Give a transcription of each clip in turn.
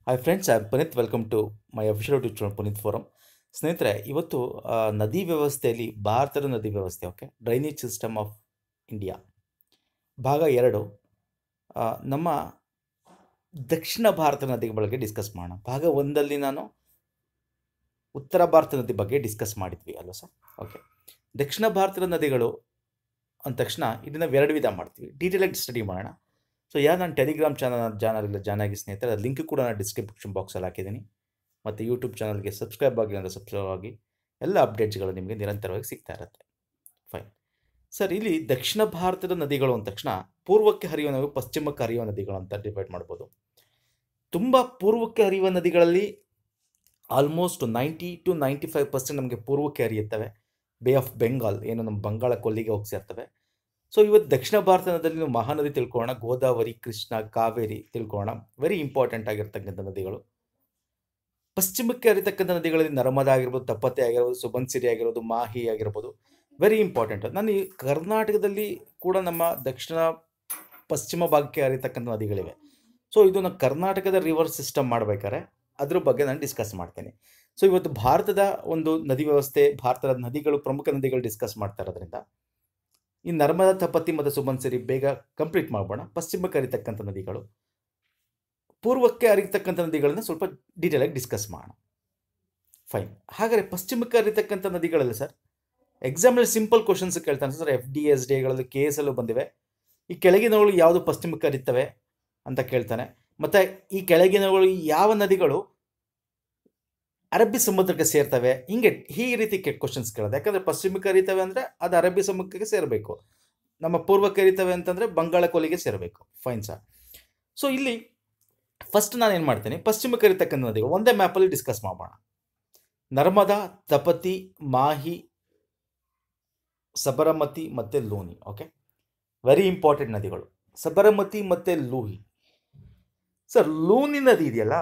hi friends I Puneeth welcome to my official YouTube channel Puneeth forum ಸ್ನೇಹಿತರೆ ಇವತ್ತು ಆ, ನದಿ ವ್ಯವಸ್ಥೆಯಲ್ಲಿ ಭಾರತದ ನದಿ ವ್ಯವಸ್ಥೆ okay drainage system of India ಭಾಗ ಎರಡು ಆ, ನಮ್ಮ ದಕ್ಷಿಣ ಭಾರತ ನದಿಗಳ ಬಗ್ಗೆ ಡಿಸ್ಕಸ್ ಮಾಡೋಣ ಭಾಗ ಒಂದಲ್ಲಿ ನಾನು ಉತ್ತರ ಭಾರತ ನದಿ ಬಗ್ಗೆ ಡಿಸ್ಕಸ್ ಮಾಡಿದ್ವಿ ಅಲ್ವಾ ಸರ್ ಓಕೆ ದಕ್ಷಿಣ ಭಾರತದ ನದಿಗಳು ಅಂದ ತಕ್ಷಣ ಇದನ್ನು ಎರಡು ವಿಧ ಮಾಡ್ತೀವಿ ಡೀಟೇಲಾಗಿ ಸ್ಟಡಿ ಮಾಡೋಣ ಸೊ ಯಾರು ನಾನು ಟೆಲಿಗ್ರಾಮ್ ಚಾನಲ್ ಚಾನಲ್ ಇಲ್ಲ ಜಾಯ್ನ್ ಆಗಿ ಸ್ನೇಹಿತರೆ ಅದ್ರ ಲಿಂಕ್ ಕೂಡ ನಾನು ಡಿಸ್ಕ್ರಿಪ್ಷನ್ ಬಾಕ್ಸಲ್ಲಿ ಹಾಕಿದ್ದೀನಿ ಮತ್ತು ಯೂಟ್ಯೂಬ್ ಚಾನಲ್ಗೆ ಸಬ್ಸ್ಕ್ರೈಬ್ ಆಗಿ ಅಂದರೆ ಸಬ್ಸ್ಕ್ರೈಬ್ ಆಗಿ ಎಲ್ಲ ಅಪ್ಡೇಟ್ಸ್ಗಳು ನಿಮಗೆ ನಿರಂತರವಾಗಿ ಸಿಗ್ತಾ ಇರುತ್ತೆ ಫೈನ್ ಸರ್ ಇಲ್ಲಿ ದಕ್ಷಿಣ ಭಾರತದ ನದಿಗಳು ಅಂದ ತಕ್ಷಣ ಪೂರ್ವಕ್ಕೆ ಹರಿಯುವ ನದಿಗಳು ಪಶ್ಚಿಮಕ್ಕೆ ಹರಿಯುವ ನದಿಗಳು ಅಂತ ಡಿವೈಡ್ ಮಾಡ್ಬೋದು ತುಂಬ ಪೂರ್ವಕ್ಕೆ ಹರಿಯುವ ನದಿಗಳಲ್ಲಿ almost ninety to ninety five percent ನಮಗೆ ಪೂರ್ವಕ್ಕೆ ಹರಿಯುತ್ತವೆ ಬೇ ಆಫ್ ಬೆಂಗಾಲ್ ಏನು ನಮ್ಮ ಬಂಗಾಳ ಕೊಲ್ಲಿಗೆ ಹೋಗಿ ಸೇರ್ತವೆ ಸೊ ಇವತ್ತು ದಕ್ಷಿಣ ಭಾರತದಲ್ಲಿ ನಾವು ಮಹಾನದಿ ತಿಳ್ಕೊಳ್ಳೋಣ ಗೋದಾವರಿ ಕೃಷ್ಣ ಕಾವೇರಿ ತಿಳ್ಕೊಳ್ಳೋಣ ವೆರಿ ಇಂಪಾರ್ಟೆಂಟ್ ಆಗಿರ್ತಕ್ಕಂಥ ನದಿಗಳು ಪಶ್ಚಿಮಕ್ಕೆ ಹರಿತಕ್ಕಂಥ ನದಿಗಳಲ್ಲಿ ನರ್ಮದಾ ಆಗಿರ್ಬೋದು ತಪ್ಪತೆ ಆಗಿರ್ಬೋದು ಸುಬನ್ಸಿರಿ ಆಗಿರ್ಬೋದು ಮಾಹಿ ಆಗಿರ್ಬೋದು ವೆರಿ ಇಂಪಾರ್ಟೆಂಟ್ ನಾನು ಈ ಕರ್ನಾಟಕದಲ್ಲಿ ಕೂಡ ನಮ್ಮ ದಕ್ಷಿಣ ಪಶ್ಚಿಮ ಭಾಗಕ್ಕೆ ಹರಿತಕ್ಕಂಥ ನದಿಗಳಿವೆ ಸೊ ಇದು ನಾವು ಕರ್ನಾಟಕದ ರಿವರ್ ಸಿಸ್ಟಮ್ ಮಾಡಬೇಕಾದ್ರೆ ಅದ್ರ ಬಗ್ಗೆ ನಾನು ಡಿಸ್ಕಸ್ ಮಾಡ್ತೇನೆ ಸೊ ಇವತ್ತು ಭಾರತದ ಒಂದು ನದಿ ವ್ಯವಸ್ಥೆ ಭಾರತದ ನದಿಗಳು ಪ್ರಮುಖ ನದಿಗಳು ಡಿಸ್ಕಸ್ ಮಾಡ್ತಾ ಇರೋದ್ರಿಂದ ಈ ನರ್ಮದಾ ತಪತಿ ಮತ್ತು ಸುಬನ್ಸಿರಿ ಬೇಗ ಕಂಪ್ಲೀಟ್ ಮಾಡೋಣ ಪಶ್ಚಿಮಕ್ಕೆ ಹರಿತಕ್ಕಂಥ ನದಿಗಳು ಪೂರ್ವಕ್ಕೆ ಹರಿತಕ್ಕಂಥ ನದಿಗಳನ್ನ ಸ್ವಲ್ಪ ಡೀಟೇಲಾಗಿ ಡಿಸ್ಕಸ್ ಮಾಡೋಣ ಫೈನ್ ಹಾಗಾದರೆ ಪಶ್ಚಿಮಕ್ಕೆ ಹರಿತಕ್ಕಂಥ ನದಿಗಳಲ್ಲಿ ಸರ್ ಎಕ್ಸಾಮಲ್ಲಿ ಸಿಂಪಲ್ ಕ್ವಶನ್ಸ್ ಕೇಳ್ತಾನೆ ಸರ್ ಎಫ್ ಡಿ ಎಸ್ ಡಿಗಳಲ್ಲಿ ಕೆ ಎಸ್ ಅಲ್ಲೂ ಬಂದಿವೆ ಈ ಕೆಳಗಿನವುಗಳು ಯಾವುದು ಪಶ್ಚಿಮಕ್ಕೆ ಹರಿತವೆ ಅಂತ ಕೇಳ್ತಾನೆ ಮತ್ತು ಈ ಕೆಳಗಿನವುಗಳು ಯಾವ ನದಿಗಳು ಅರಬ್ಬಿ ಸಮುದ್ರಕ್ಕೆ ಸೇರ್ತವೆ ಹಿಂಗೆ ಈ ರೀತಿ ಕ್ವಶನ್ಸ್ ಕೇಳೋದು ಯಾಕಂದರೆ ಪಶ್ಚಿಮಕ್ಕೆ ಹರಿತವೆ ಅಂದರೆ ಅದು ಅರಬ್ಬಿ ಸಮುದ್ರಕ್ಕೆ ಸೇರಬೇಕು ನಮ್ಮ ಪೂರ್ವಕ್ಕೆ ಹರಿತವೆ ಅಂತಂದರೆ ಬಂಗಾಳ ಕೊಲ್ಲಿಗೆ ಸೇರಬೇಕು ಫೈನ್ ಸರ್ ಸೊ ಇಲ್ಲಿ ಫಸ್ಟ್ ನಾನು ಏನು ಮಾಡ್ತೀನಿ ಪಶ್ಚಿಮಕ್ಕೆ ಹರಿತಕ್ಕಂಥ ನದಿಗಳು ಒಂದೇ ಮ್ಯಾಪಲ್ಲಿ ಡಿಸ್ಕಸ್ ಮಾಡೋಣ ನರ್ಮದಾ ತಪತಿ ಮಾಹಿ ಸಬರಮತಿ ಮತ್ತು ಲೂನಿ ಓಕೆ ವೆರಿ ಇಂಪಾರ್ಟೆಂಟ್ ನದಿಗಳು ಸಬರಮತಿ ಮತ್ತು ಲೂಹಿ ಸರ್ ಲೂನಿ ನದಿ ಇದೆಯಲ್ಲ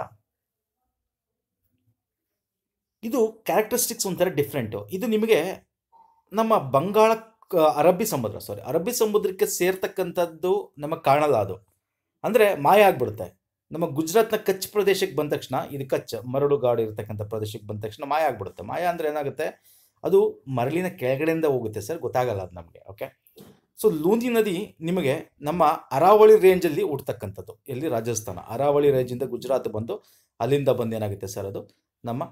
ಇದು ಕ್ಯಾರೆಕ್ಟರಿಸ್ಟಿಕ್ಸ್ ಒಂಥರ ಡಿಫ್ರೆಂಟು ಇದು ನಿಮಗೆ ನಮ್ಮ ಬಂಗಾಳ ಕ- ಅರಬ್ಬಿ ಸಮುದ್ರ ಸಾರಿ ಅರಬ್ಬಿ ಸಮುದ್ರಕ್ಕೆ ಸೇರ್ತಕ್ಕಂಥದ್ದು ನಮಗೆ ಕಾಣಲ್ಲ ಅದು ಅಂದರೆ ಮಾಯ ಆಗ್ಬಿಡುತ್ತೆ ನಮ್ಮ ಗುಜರಾತ್ನ ಕಚ್ ಪ್ರದೇಶಕ್ಕೆ ಬಂದ ತಕ್ಷಣ ಇದು ಕಚ್ ಮರಳುಗಾಡು ಇರತಕ್ಕಂಥ ಪ್ರದೇಶಕ್ಕೆ ಬಂದ ತಕ್ಷಣ ಮಾಯ ಆಗ್ಬಿಡುತ್ತೆ ಮಾಯ ಅಂದರೆ ಏನಾಗುತ್ತೆ ಅದು ಮರಳಿನ ಕೆಳಗಡೆಯಿಂದ ಹೋಗುತ್ತೆ ಸರ್ ಗೊತ್ತಾಗಲ್ಲ ಅದು ನಮಗೆ ಓಕೆ ಸೊ ಲೂನಿ ನದಿ ನಿಮಗೆ ನಮ್ಮ ಅರಾವಳಿ ರೇಂಜಲ್ಲಿ ಹುಡ್ತಕ್ಕಂಥದ್ದು ಎಲ್ಲಿ ರಾಜಸ್ಥಾನ ಅರಾವಳಿ ರೇಂಜಿಂದ ಗುಜರಾತ್ ಬಂದು ಅಲ್ಲಿಂದ ಬಂದು ಏನಾಗುತ್ತೆ ಸರ್ ಅದು ನಮ್ಮ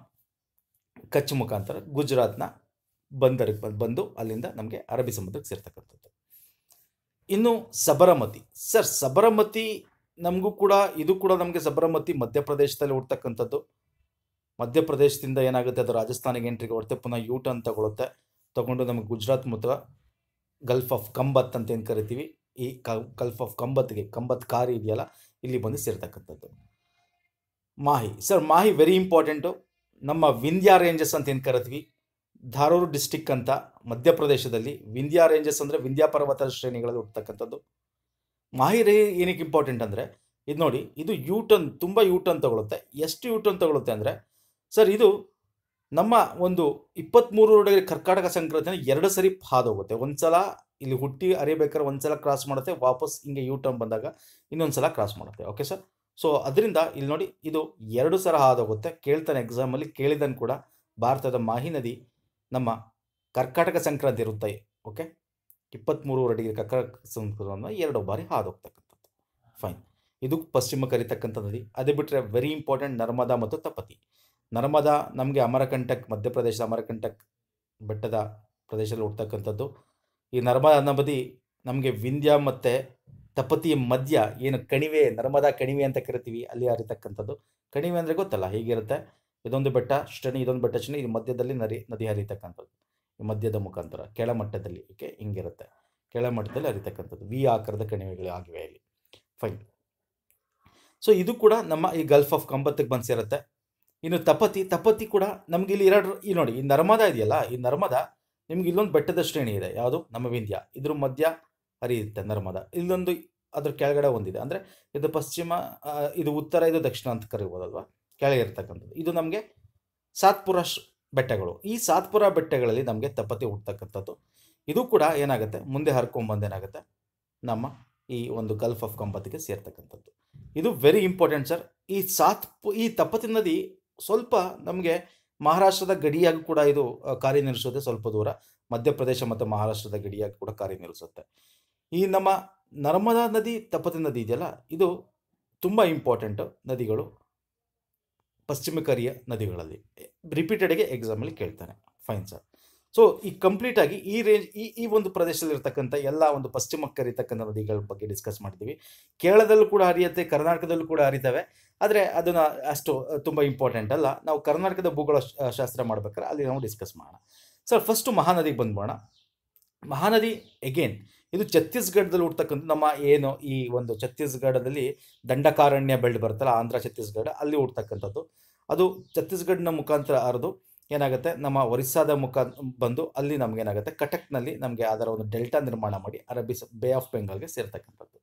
ಕಚ್ ಮುಖಾಂತರ ಗುಜರಾತ್ನ ಬಂದರಿಗೆ ಬಂದು ಬಂದು ಅಲ್ಲಿಂದ ನಮಗೆ ಅರಬ್ಬಿ ಸಮುದ್ರಕ್ಕೆ ಸೇರ್ತಕ್ಕಂಥದ್ದು ಇನ್ನು ಸಬರಮತಿ ಸರ್ ಸಬರಮತಿ ನಮಗೂ ಕೂಡ ಇದು ಕೂಡ ನಮಗೆ ಸಬರಮತಿ ಮಧ್ಯಪ್ರದೇಶದಲ್ಲಿ ಹುಡ್ತಕ್ಕಂಥದ್ದು ಮಧ್ಯಪ್ರದೇಶದಿಂದ ಏನಾಗುತ್ತೆ ಅದು ರಾಜಸ್ಥಾನಿಗೆ ಎಂಟ್ರಿಗೆ ಹೊರತೆ ಪುನಃ ಯೂ ಟರ್ನ್ ತಗೊಳುತ್ತೆ ತಗೊಂಡು ನಮಗೆ ಗುಜರಾತ್ ಮತ್ತು ಗಲ್ಫ್ ಆಫ್ ಕಂಬತ್ ಅಂತ ಏನು ಕರಿತೀವಿ ಈ ಕ ಗಲ್ಫ್ ಆಫ್ ಕಂಬತ್ಗೆ ಕಂಬತ್ ಕಾರಿ ಇದೆಯಲ್ಲ ಇಲ್ಲಿ ಬಂದು ಸೇರ್ತಕ್ಕಂಥದ್ದು Mahi sir Mahi very important ನಮ್ಮ ವಿಂಧ್ಯ ರೇಂಜಸ್ ಅಂತ ಏನು ಕರಿತೀವಿ ಧಾರೂರು ಡಿಸ್ಟಿಕ್ ಅಂತ ಮಧ್ಯಪ್ರದೇಶದಲ್ಲಿ ವಿಂಧ್ಯ ರೇಂಜಸ್ ಅಂದರೆ ವಿಂಧ್ಯ ಪರ್ವತ ಶ್ರೇಣಿಗಳಲ್ಲಿ ಹುಡ್ತಕ್ಕಂಥದ್ದು ಮಾಹಿ ರೇ ಏನಕ್ಕೆ ಇಂಪಾರ್ಟೆಂಟ್ ಅಂದರೆ ಇದು ನೋಡಿ ಇದು ಯೂ ಟರ್ನ್ ತುಂಬ ಯೂ ಟರ್ನ್ ತಗೊಳುತ್ತೆ ಎಷ್ಟು ಯೂ ಟರ್ನ್ ತಗೊಳುತ್ತೆ ಅಂದರೆ ಸರ್ ಇದು ನಮ್ಮ ಒಂದು ಇಪ್ಪತ್ತ್ಮೂರು ರೋಡ್ಗೆ ಕರ್ನಾಟಕ ಸಂಕ್ರಾಂತಿನ ಎರಡು ಸರಿ ಹಾದು ಹೋಗುತ್ತೆ ಒಂದು ಸಲ ಇಲ್ಲಿ ಹುಟ್ಟಿ ಅರಿಬೇಕಾದ್ರೆ ಒಂದು ಸಲ ಕ್ರಾಸ್ ಮಾಡುತ್ತೆ ವಾಪಸ್ ಹಿಂಗೆ ಯೂ ಟರ್ನ್ ಬಂದಾಗ ಇನ್ನೊಂದು ಸಲ ಕ್ರಾಸ್ ಮಾಡುತ್ತೆ ಓಕೆ ಸರ್ ಸೊ ಅದರಿಂದ ಇಲ್ಲಿ ನೋಡಿ ಇದು ಎರಡು ಸಲ ಹಾದು ಹೋಗುತ್ತೆ ಕೇಳ್ತಾನೆ ಎಕ್ಸಾಮಲ್ಲಿ ಕೇಳಿದನು ಕೂಡ ಭಾರತದ ಮಾಹಿ ನದಿ ನಮ್ಮ ಕರ್ನಾಟಕ ಸಂಕ್ರಾಂತಿ ಇರುತ್ತೆ ಓಕೆ ಇಪ್ಪತ್ತ್ಮೂರು ಡಿಗ್ರಿ ಕರ್ನಾಟಕ ಸಂಕ್ರಾಂತಿಯನ್ನು ಎರಡು ಬಾರಿ ಹಾದು ಹೋಗ್ತಕ್ಕಂಥದ್ದು ಫೈನ್ ಇದು ಪಶ್ಚಿಮಕ್ಕೆ ಹರಿತಕ್ಕಂಥ ನದಿ ಅದು ಬಿಟ್ಟರೆ ವೆರಿ ಇಂಪಾರ್ಟೆಂಟ್ ನರ್ಮದಾ ಮತ್ತು ತಪತಿ ನರ್ಮದಾ ನಮಗೆ ಅಮರಕಂಟಕ್ ಮಧ್ಯಪ್ರದೇಶದ ಅಮರಕಂಟಕ್ ಬೆಟ್ಟದ ಪ್ರದೇಶದಲ್ಲಿ ಹುಡ್ತಕ್ಕಂಥದ್ದು ಈ ನರ್ಮದಾ ನದಿ ನಮಗೆ ವಿಂಧ್ಯ ಮತ್ತು ತಪತಿಯ ಮಧ್ಯ ಏನು ಕಣಿವೆ ನರ್ಮದಾ ಕಣಿವೆ ಅಂತ ಕರಿತೀವಿ ಅಲ್ಲಿ ಹರಿತಕ್ಕಂಥದ್ದು ಕಣಿವೆ ಅಂದರೆ ಗೊತ್ತಲ್ಲ ಹೀಗಿರುತ್ತೆ ಇದೊಂದು ಬೆಟ್ಟ ಶ್ರೇಣಿ ಇದೊಂದು ಬೆಟ್ಟ ಶ್ರೇಣಿ ಇದು ಮಧ್ಯದಲ್ಲಿ ನದಿ ನದಿ ಹರಿತಕ್ಕಂಥದ್ದು ಈ ಮಧ್ಯದ ಮುಖಾಂತರ ಕೆಳಮಟ್ಟದಲ್ಲಿ ಓಕೆ ಹಿಂಗಿರುತ್ತೆ ಕೆಳಮಟ್ಟದಲ್ಲಿ ಹರಿತಕ್ಕಂಥದ್ದು ವಿ ಆಕಾರದ ಕಣಿವೆಗಳು ಆಗಿವೆ ಇಲ್ಲಿ ಫೈನ್ ಸೊ ಇದು ಕೂಡ ನಮ್ಮ ಈ ಗಲ್ಫ್ ಆಫ್ ಕಂಬತ್ತಿಗೆ ಬಂದು ಸೇರುತ್ತೆ ಇನ್ನು ತಪತಿ ತಪತಿ ಕೂಡ ನಮ್ಗೆ ಇಲ್ಲಿ ಎರಡು ಈ ನೋಡಿ ಈ ನರ್ಮದಾ ಇದೆಯಲ್ಲ ಈ ನರ್ಮದಾ ನಿಮ್ಗೆ ಇಲ್ಲೊಂದು ಬೆಟ್ಟದ ಶ್ರೇಣಿ ಇದೆ ಯಾವುದು ನಮ್ಮ ವಿಂಧ್ಯ ಇದ್ರ ಮಧ್ಯ ಹರಿಯುತ್ತೆ ನರ್ಮದಾ ಇಲ್ಲೊಂದು ಅದ್ರ ಕೆಳಗಡೆ ಒಂದಿದೆ ಅಂದರೆ ಇದು ಪಶ್ಚಿಮ ಆ, ಇದು ಉತ್ತರ ಇದು ದಕ್ಷಿಣ ಅಂತ ಕರಿಬೋದಲ್ವಾ ಕೆಳಗೆ ಇರ್ತಕ್ಕಂಥದ್ದು ಇದು ನಮಗೆ ಸಾತ್ಪುರ ಶ್- ಬೆಟ್ಟಗಳು ಈ ಸಾತ್ಪುರ ಬೆಟ್ಟಗಳಲ್ಲಿ ನಮಗೆ ತಪತಿ ಹುಡ್ತಕ್ಕಂಥದ್ದು ಇದು ಕೂಡ ಏನಾಗುತ್ತೆ ಮುಂದೆ ಹರ್ಕೊಂಬಂದು ಏನಾಗುತ್ತೆ ನಮ್ಮ ಈ ಒಂದು ಗಲ್ಫ್ ಆಫ್ ಕಂಬತ್ತಿಗೆ ಸೇರ್ತಕ್ಕಂಥದ್ದು ಇದು ವೆರಿ ಇಂಪಾರ್ಟೆಂಟ್ ಸರ್ ಈ ಸಾತ್ ಈ ತಪತಿ ನದಿ ಸ್ವಲ್ಪ ನಮಗೆ ಮಹಾರಾಷ್ಟ್ರದ ಗಡಿಯಾಗಿ ಕೂಡ ಇದು ಆ, ಕಾರ್ಯನಿರ್ವಹಿಸುತ್ತೆ ಸ್ವಲ್ಪ ದೂರ ಮಧ್ಯಪ್ರದೇಶ ಮತ್ತು ಮಹಾರಾಷ್ಟ್ರದ ಗಡಿಯಾಗಿ ಕೂಡ ಕಾರ್ಯನಿರ್ವಹಿಸುತ್ತೆ ಈ ನಮ್ಮ ನರ್ಮದಾ ನದಿ ತಪತಿ ನದಿ ಇದೆಯಲ್ಲ ಇದು ತುಂಬ ಇಂಪಾರ್ಟೆಂಟ್ ನದಿಗಳು ಪಶ್ಚಿಮ ಕರಿಯ ನದಿಗಳಲ್ಲಿ ರಿಪೀಟೆಡ್ಗೆ ಎಕ್ಸಾಮಲ್ಲಿ ಕೇಳ್ತಾನೆ ಫೈನ್ ಸರ್ ಸೊ ಈ ಕಂಪ್ಲೀಟ್ ಆಗಿ ಈ ರೇಂಜ್ ಈ ಈ ಒಂದು ಪ್ರದೇಶದಲ್ಲಿ ಇರ್ತಕ್ಕಂಥ ಎಲ್ಲ ಒಂದು ಪಶ್ಚಿಮಕ್ಕೆ ಹರಿತಕ್ಕಂಥ ನದಿಗಳ ಬಗ್ಗೆ ಡಿಸ್ಕಸ್ ಮಾಡಿದ್ದೀವಿ ಕೇರಳದಲ್ಲೂ ಕೂಡ ಹರಿಯುತ್ತೆ ಕರ್ನಾಟಕದಲ್ಲೂ ಕೂಡ ಹರಿತವೆ ಆದರೆ ಅದನ್ನು ಅಷ್ಟು ತುಂಬ ಇಂಪಾರ್ಟೆಂಟ್ ಅಲ್ಲ ನಾವು ಕರ್ನಾಟಕದ ಭೂಗೋಳ ಶಾ- ಶಾಸ್ತ್ರ ಮಾಡ್ಬೇಕಾದ್ರೆ ಅಲ್ಲಿ ನಾವು ಡಿಸ್ಕಸ್ ಮಾಡೋಣ ಸರ್ ಫಸ್ಟು ಮಹಾನದಿಗೆ ಬಂದ್ಬೋಣ ಮಹಾನದಿ ಎಗೇನ್ ಇದು ಛತ್ತೀಸ್ಗಢದಲ್ಲಿ ಹುಡ್ತಕ್ಕಂಥ ನಮ್ಮ ಏನು ಈ ಒಂದು ಛತ್ತೀಸ್ಗಢದಲ್ಲಿ ದಂಡಕಾರಣ್ಯ ಬೆಳೆದು ಬರುತ್ತಲ್ಲ ಆಂಧ್ರ ಛತ್ತೀಸ್ಗಢ ಅಲ್ಲಿ ಹುಡ್ತಕ್ಕಂಥದ್ದು ಅದು ಛತ್ತೀಸ್ಗಢನ ಮುಖಾಂತರ ಹರಿದು ಏನಾಗುತ್ತೆ ನಮ್ಮ ಒರಿಸ್ಸಾದ ಮುಖ ಬಂದು ಅಲ್ಲಿ ನಮ್ಗೆ ಏನಾಗುತ್ತೆ ಕಟಕ್ನಲ್ಲಿ ನಮಗೆ ಅದರ ಒಂದು ಡೆಲ್ಟಾ ನಿರ್ಮಾಣ ಮಾಡಿ ಅರಬ್ಬಿ ಸ- ಬೇ ಆಫ್ ಬೆಂಗಾಲ್ಗೆ ಸೇರ್ತಕ್ಕಂಥದ್ದು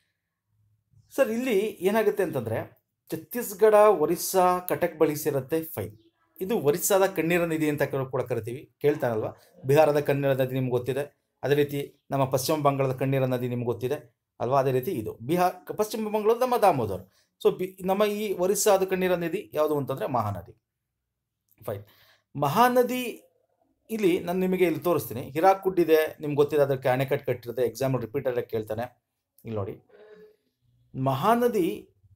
ಸರ್ ಇಲ್ಲಿ ಏನಾಗುತ್ತೆ ಅಂತಂದರೆ ಛತ್ತೀಸ್ಗಢ ಒರಿಸ್ಸಾ ಕಟಕ್ ಬಳಿ ಸೇರುತ್ತೆ ಫೈನ್ ಇದು ಒರಿಸ್ಸಾದ ಕಣ್ಣೀರ ನದಿ ಅಂತ ಕರ- ಕೂಡ ಕರಿತೀವಿ ಕೇಳ್ತಾನಲ್ವಾ ಬಿಹಾರದ ಕಣ್ಣೀರ ನದಿ ನಿಮ್ಗೆ ಗೊತ್ತಿದೆ ಅದೇ ರೀತಿ ನಮ್ಮ ಪಶ್ಚಿಮ ಬಂಗಾಳದ ಕಣ್ಣೀರ ನದಿ ನಿಮ್ಗೆ ಗೊತ್ತಿದೆ ಅಲ್ವಾ ಅದೇ ರೀತಿ ಇದು ಬಿಹಾರ್ ಪಶ್ಚಿಮ ಬಂಗಾಳದ ನಮ್ಮ ದಾಮೋದರ್ ಸೊ ಬಿ ನಮ್ಮ ಈ ಒರಿಸ್ಸಾದ ಕಣ್ಣೀರ ನದಿ ಯಾವುದು ಅಂತಂದರೆ ಮಹಾನದಿ ಫೈನ್ ಮಹಾನದಿ ಇಲ್ಲಿ ನಾನು ನಿಮಗೆ ಇಲ್ಲಿ ತೋರಿಸ್ತೀನಿ ಹಿರಾಕುಡ್ ಇದೆ ನಿಮ್ಗೆ ಗೊತ್ತಿದೆ ಅದಕ್ಕೆ ಅಣೆಕಟ್ಟು ಕಟ್ಟಿರುತ್ತೆ ಎಕ್ಸಾಮ್ ರಿಪೀಟೆಡ್ ಕೇಳ್ತಾನೆ ಇಲ್ಲಿ ನೋಡಿ ಮಹಾನದಿ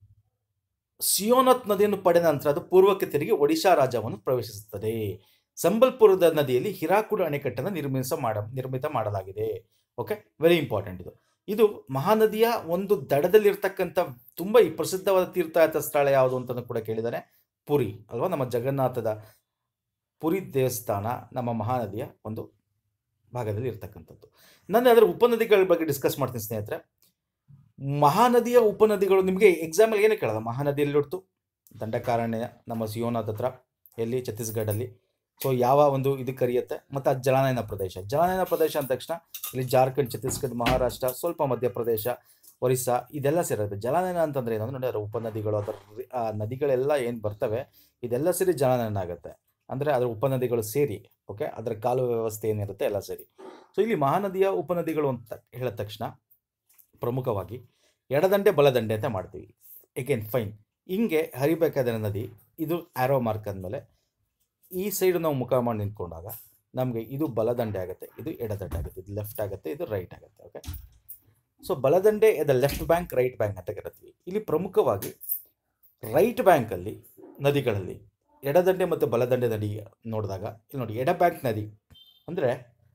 ಸಿಯೋನತ್ ನದಿಯನ್ನು ಪಡೆದ ನಂತರ ಅದು ಪೂರ್ವಕ್ಕೆ ತಿರುಗಿ ಒಡಿಶಾ ರಾಜ್ಯವನ್ನು ಪ್ರವೇಶಿಸುತ್ತದೆ ಸಂಬಲ್ಪುರದ ನದಿಯಲ್ಲಿ ಹಿರಾಕುಡ್ ಅಣೆಕಟ್ಟನ್ನು ನಿರ್ಮಿಸ ಮಾಡ ನಿರ್ಮಿತ ಮಾಡಲಾಗಿದೆ ಓಕೆ ವೆರಿ ಇಂಪಾರ್ಟೆಂಟ್ ಇದು ಇದು ಮಹಾನದಿಯ ಒಂದು ದಡದಲ್ಲಿರ್ತಕ್ಕಂಥ ತುಂಬ ಈ ಪ್ರಸಿದ್ಧವಾದ ತೀರ್ಥಯಾತ್ರಾ ಸ್ಥಳ ಯಾವುದು ಅಂತಲೂ ಕೂಡ ಕೇಳಿದ್ದಾರೆ ಪುರಿ ಅಲ್ವಾ ನಮ್ಮ ಜಗನ್ನಾಥದ ಪುರಿ ದೇವಸ್ಥಾನ ನಮ್ಮ ಮಹಾನದಿಯ ಒಂದು ಭಾಗದಲ್ಲಿ ಇರ್ತಕ್ಕಂಥದ್ದು ನಾನು ಅದರ ಉಪನದಿಗಳ ಬಗ್ಗೆ ಡಿಸ್ಕಸ್ ಮಾಡ್ತೀನಿ ಸ್ನೇಹಿತರೆ ಮಹಾನದಿಯ ಉಪನದಿಗಳು ನಿಮಗೆ ಎಕ್ಸಾಮಲ್ಲಿ ಏನು ಕೇಳೋದು ಮಹಾನದಿ ಎಲ್ಲಿಡ್ತು ದಂಡಕಾರಣ್ಯ ನಮ್ಮ ಸಿಯೋನಾಥ್ ಹತ್ರ ಎಲ್ಲಿ ಛತ್ತೀಸ್ಗಢಲ್ಲಿ ಸೊ ಯಾವ ಒಂದು ಇದು ಕರೆಯುತ್ತೆ ಮತ್ತು ಅದು ಜಲಾನಯನ ಪ್ರದೇಶ ಜಲಾನಯನ ಪ್ರದೇಶ ಅಂದ ತಕ್ಷಣ ಇಲ್ಲಿ ಜಾರ್ಖಂಡ್ ಛತ್ತೀಸ್ಗಢ ಮಹಾರಾಷ್ಟ್ರ ಸ್ವಲ್ಪ ಮಧ್ಯಪ್ರದೇಶ ಒರಿಸ್ಸಾ ಇದೆಲ್ಲ ಸೇರುತ್ತೆ ಜಲಾನಯನ ಅಂತಂದ್ರೆ ಏನು ಅಂದ್ರೆ ನೋಡಿ ಅದರ ಉಪನದಿಗಳು ಅದರ ರಿ- ಆ ನದಿಗಳೆಲ್ಲ ಏನು ಬರ್ತವೆ ಇದೆಲ್ಲ ಸೇರಿ ಜಲಾನಯನ ಆಗುತ್ತೆ ಅಂದರೆ ಅದರ ಉಪನದಿಗಳು ಸೇರಿ ಓಕೆ ಅದರ ಕಾಲುವೆ ವ್ಯವಸ್ಥೆ ಏನಿರುತ್ತೆ ಎಲ್ಲ ಸೇರಿ ಸೊ ಇಲ್ಲಿ ಮಹಾನದಿಯ ಉಪನದಿಗಳು ಅಂತ ಹೇಳಿದ ತಕ್ಷಣ ಪ್ರಮುಖವಾಗಿ ಎಡದಂಡೆ ಬಲದಂಡೆ ಅಂತ ಮಾಡ್ತೀವಿ ಎಗೇನ್ ಫೈನ್ ಹಿಂಗೆ ಹರಿಬೇಕಾದ ನದಿ ಇದು ಆರೋ ಮಾರ್ಕ್ ಅಂದಮೇಲೆ ಈ ಸೈಡ್ ನಾವು ಮುಖ ಮಾಡಿ ನಿಂತ್ಕೊಂಡಾಗ ನಮಗೆ ಇದು ಬಲದಂಡೆ ಆಗುತ್ತೆ ಇದು ಎಡದಂಡೆ ಆಗುತ್ತೆ ಇದು ಲೆಫ್ಟ್ ಆಗುತ್ತೆ ಇದು ರೈಟ್ ಆಗುತ್ತೆ ಓಕೆ ಸೊ ಬಲದಂಡೆ the left bank right bank ಅಂತ ಕರಿತೀವಿ ಇಲ್ಲಿ ಪ್ರಮುಖವಾಗಿ ರೈಟ್ ಬ್ಯಾಂಕಲ್ಲಿ ನದಿಗಳಲ್ಲಿ ಎಡದಂಡೆ ಮತ್ತು ಬಲದಂಡೆ ನದಿ ನೋಡಿದಾಗ ಇಲ್ಲಿ ನೋಡಿ ಎಡ ಬ್ಯಾಂಕ್ ನದಿ ಅಂದರೆ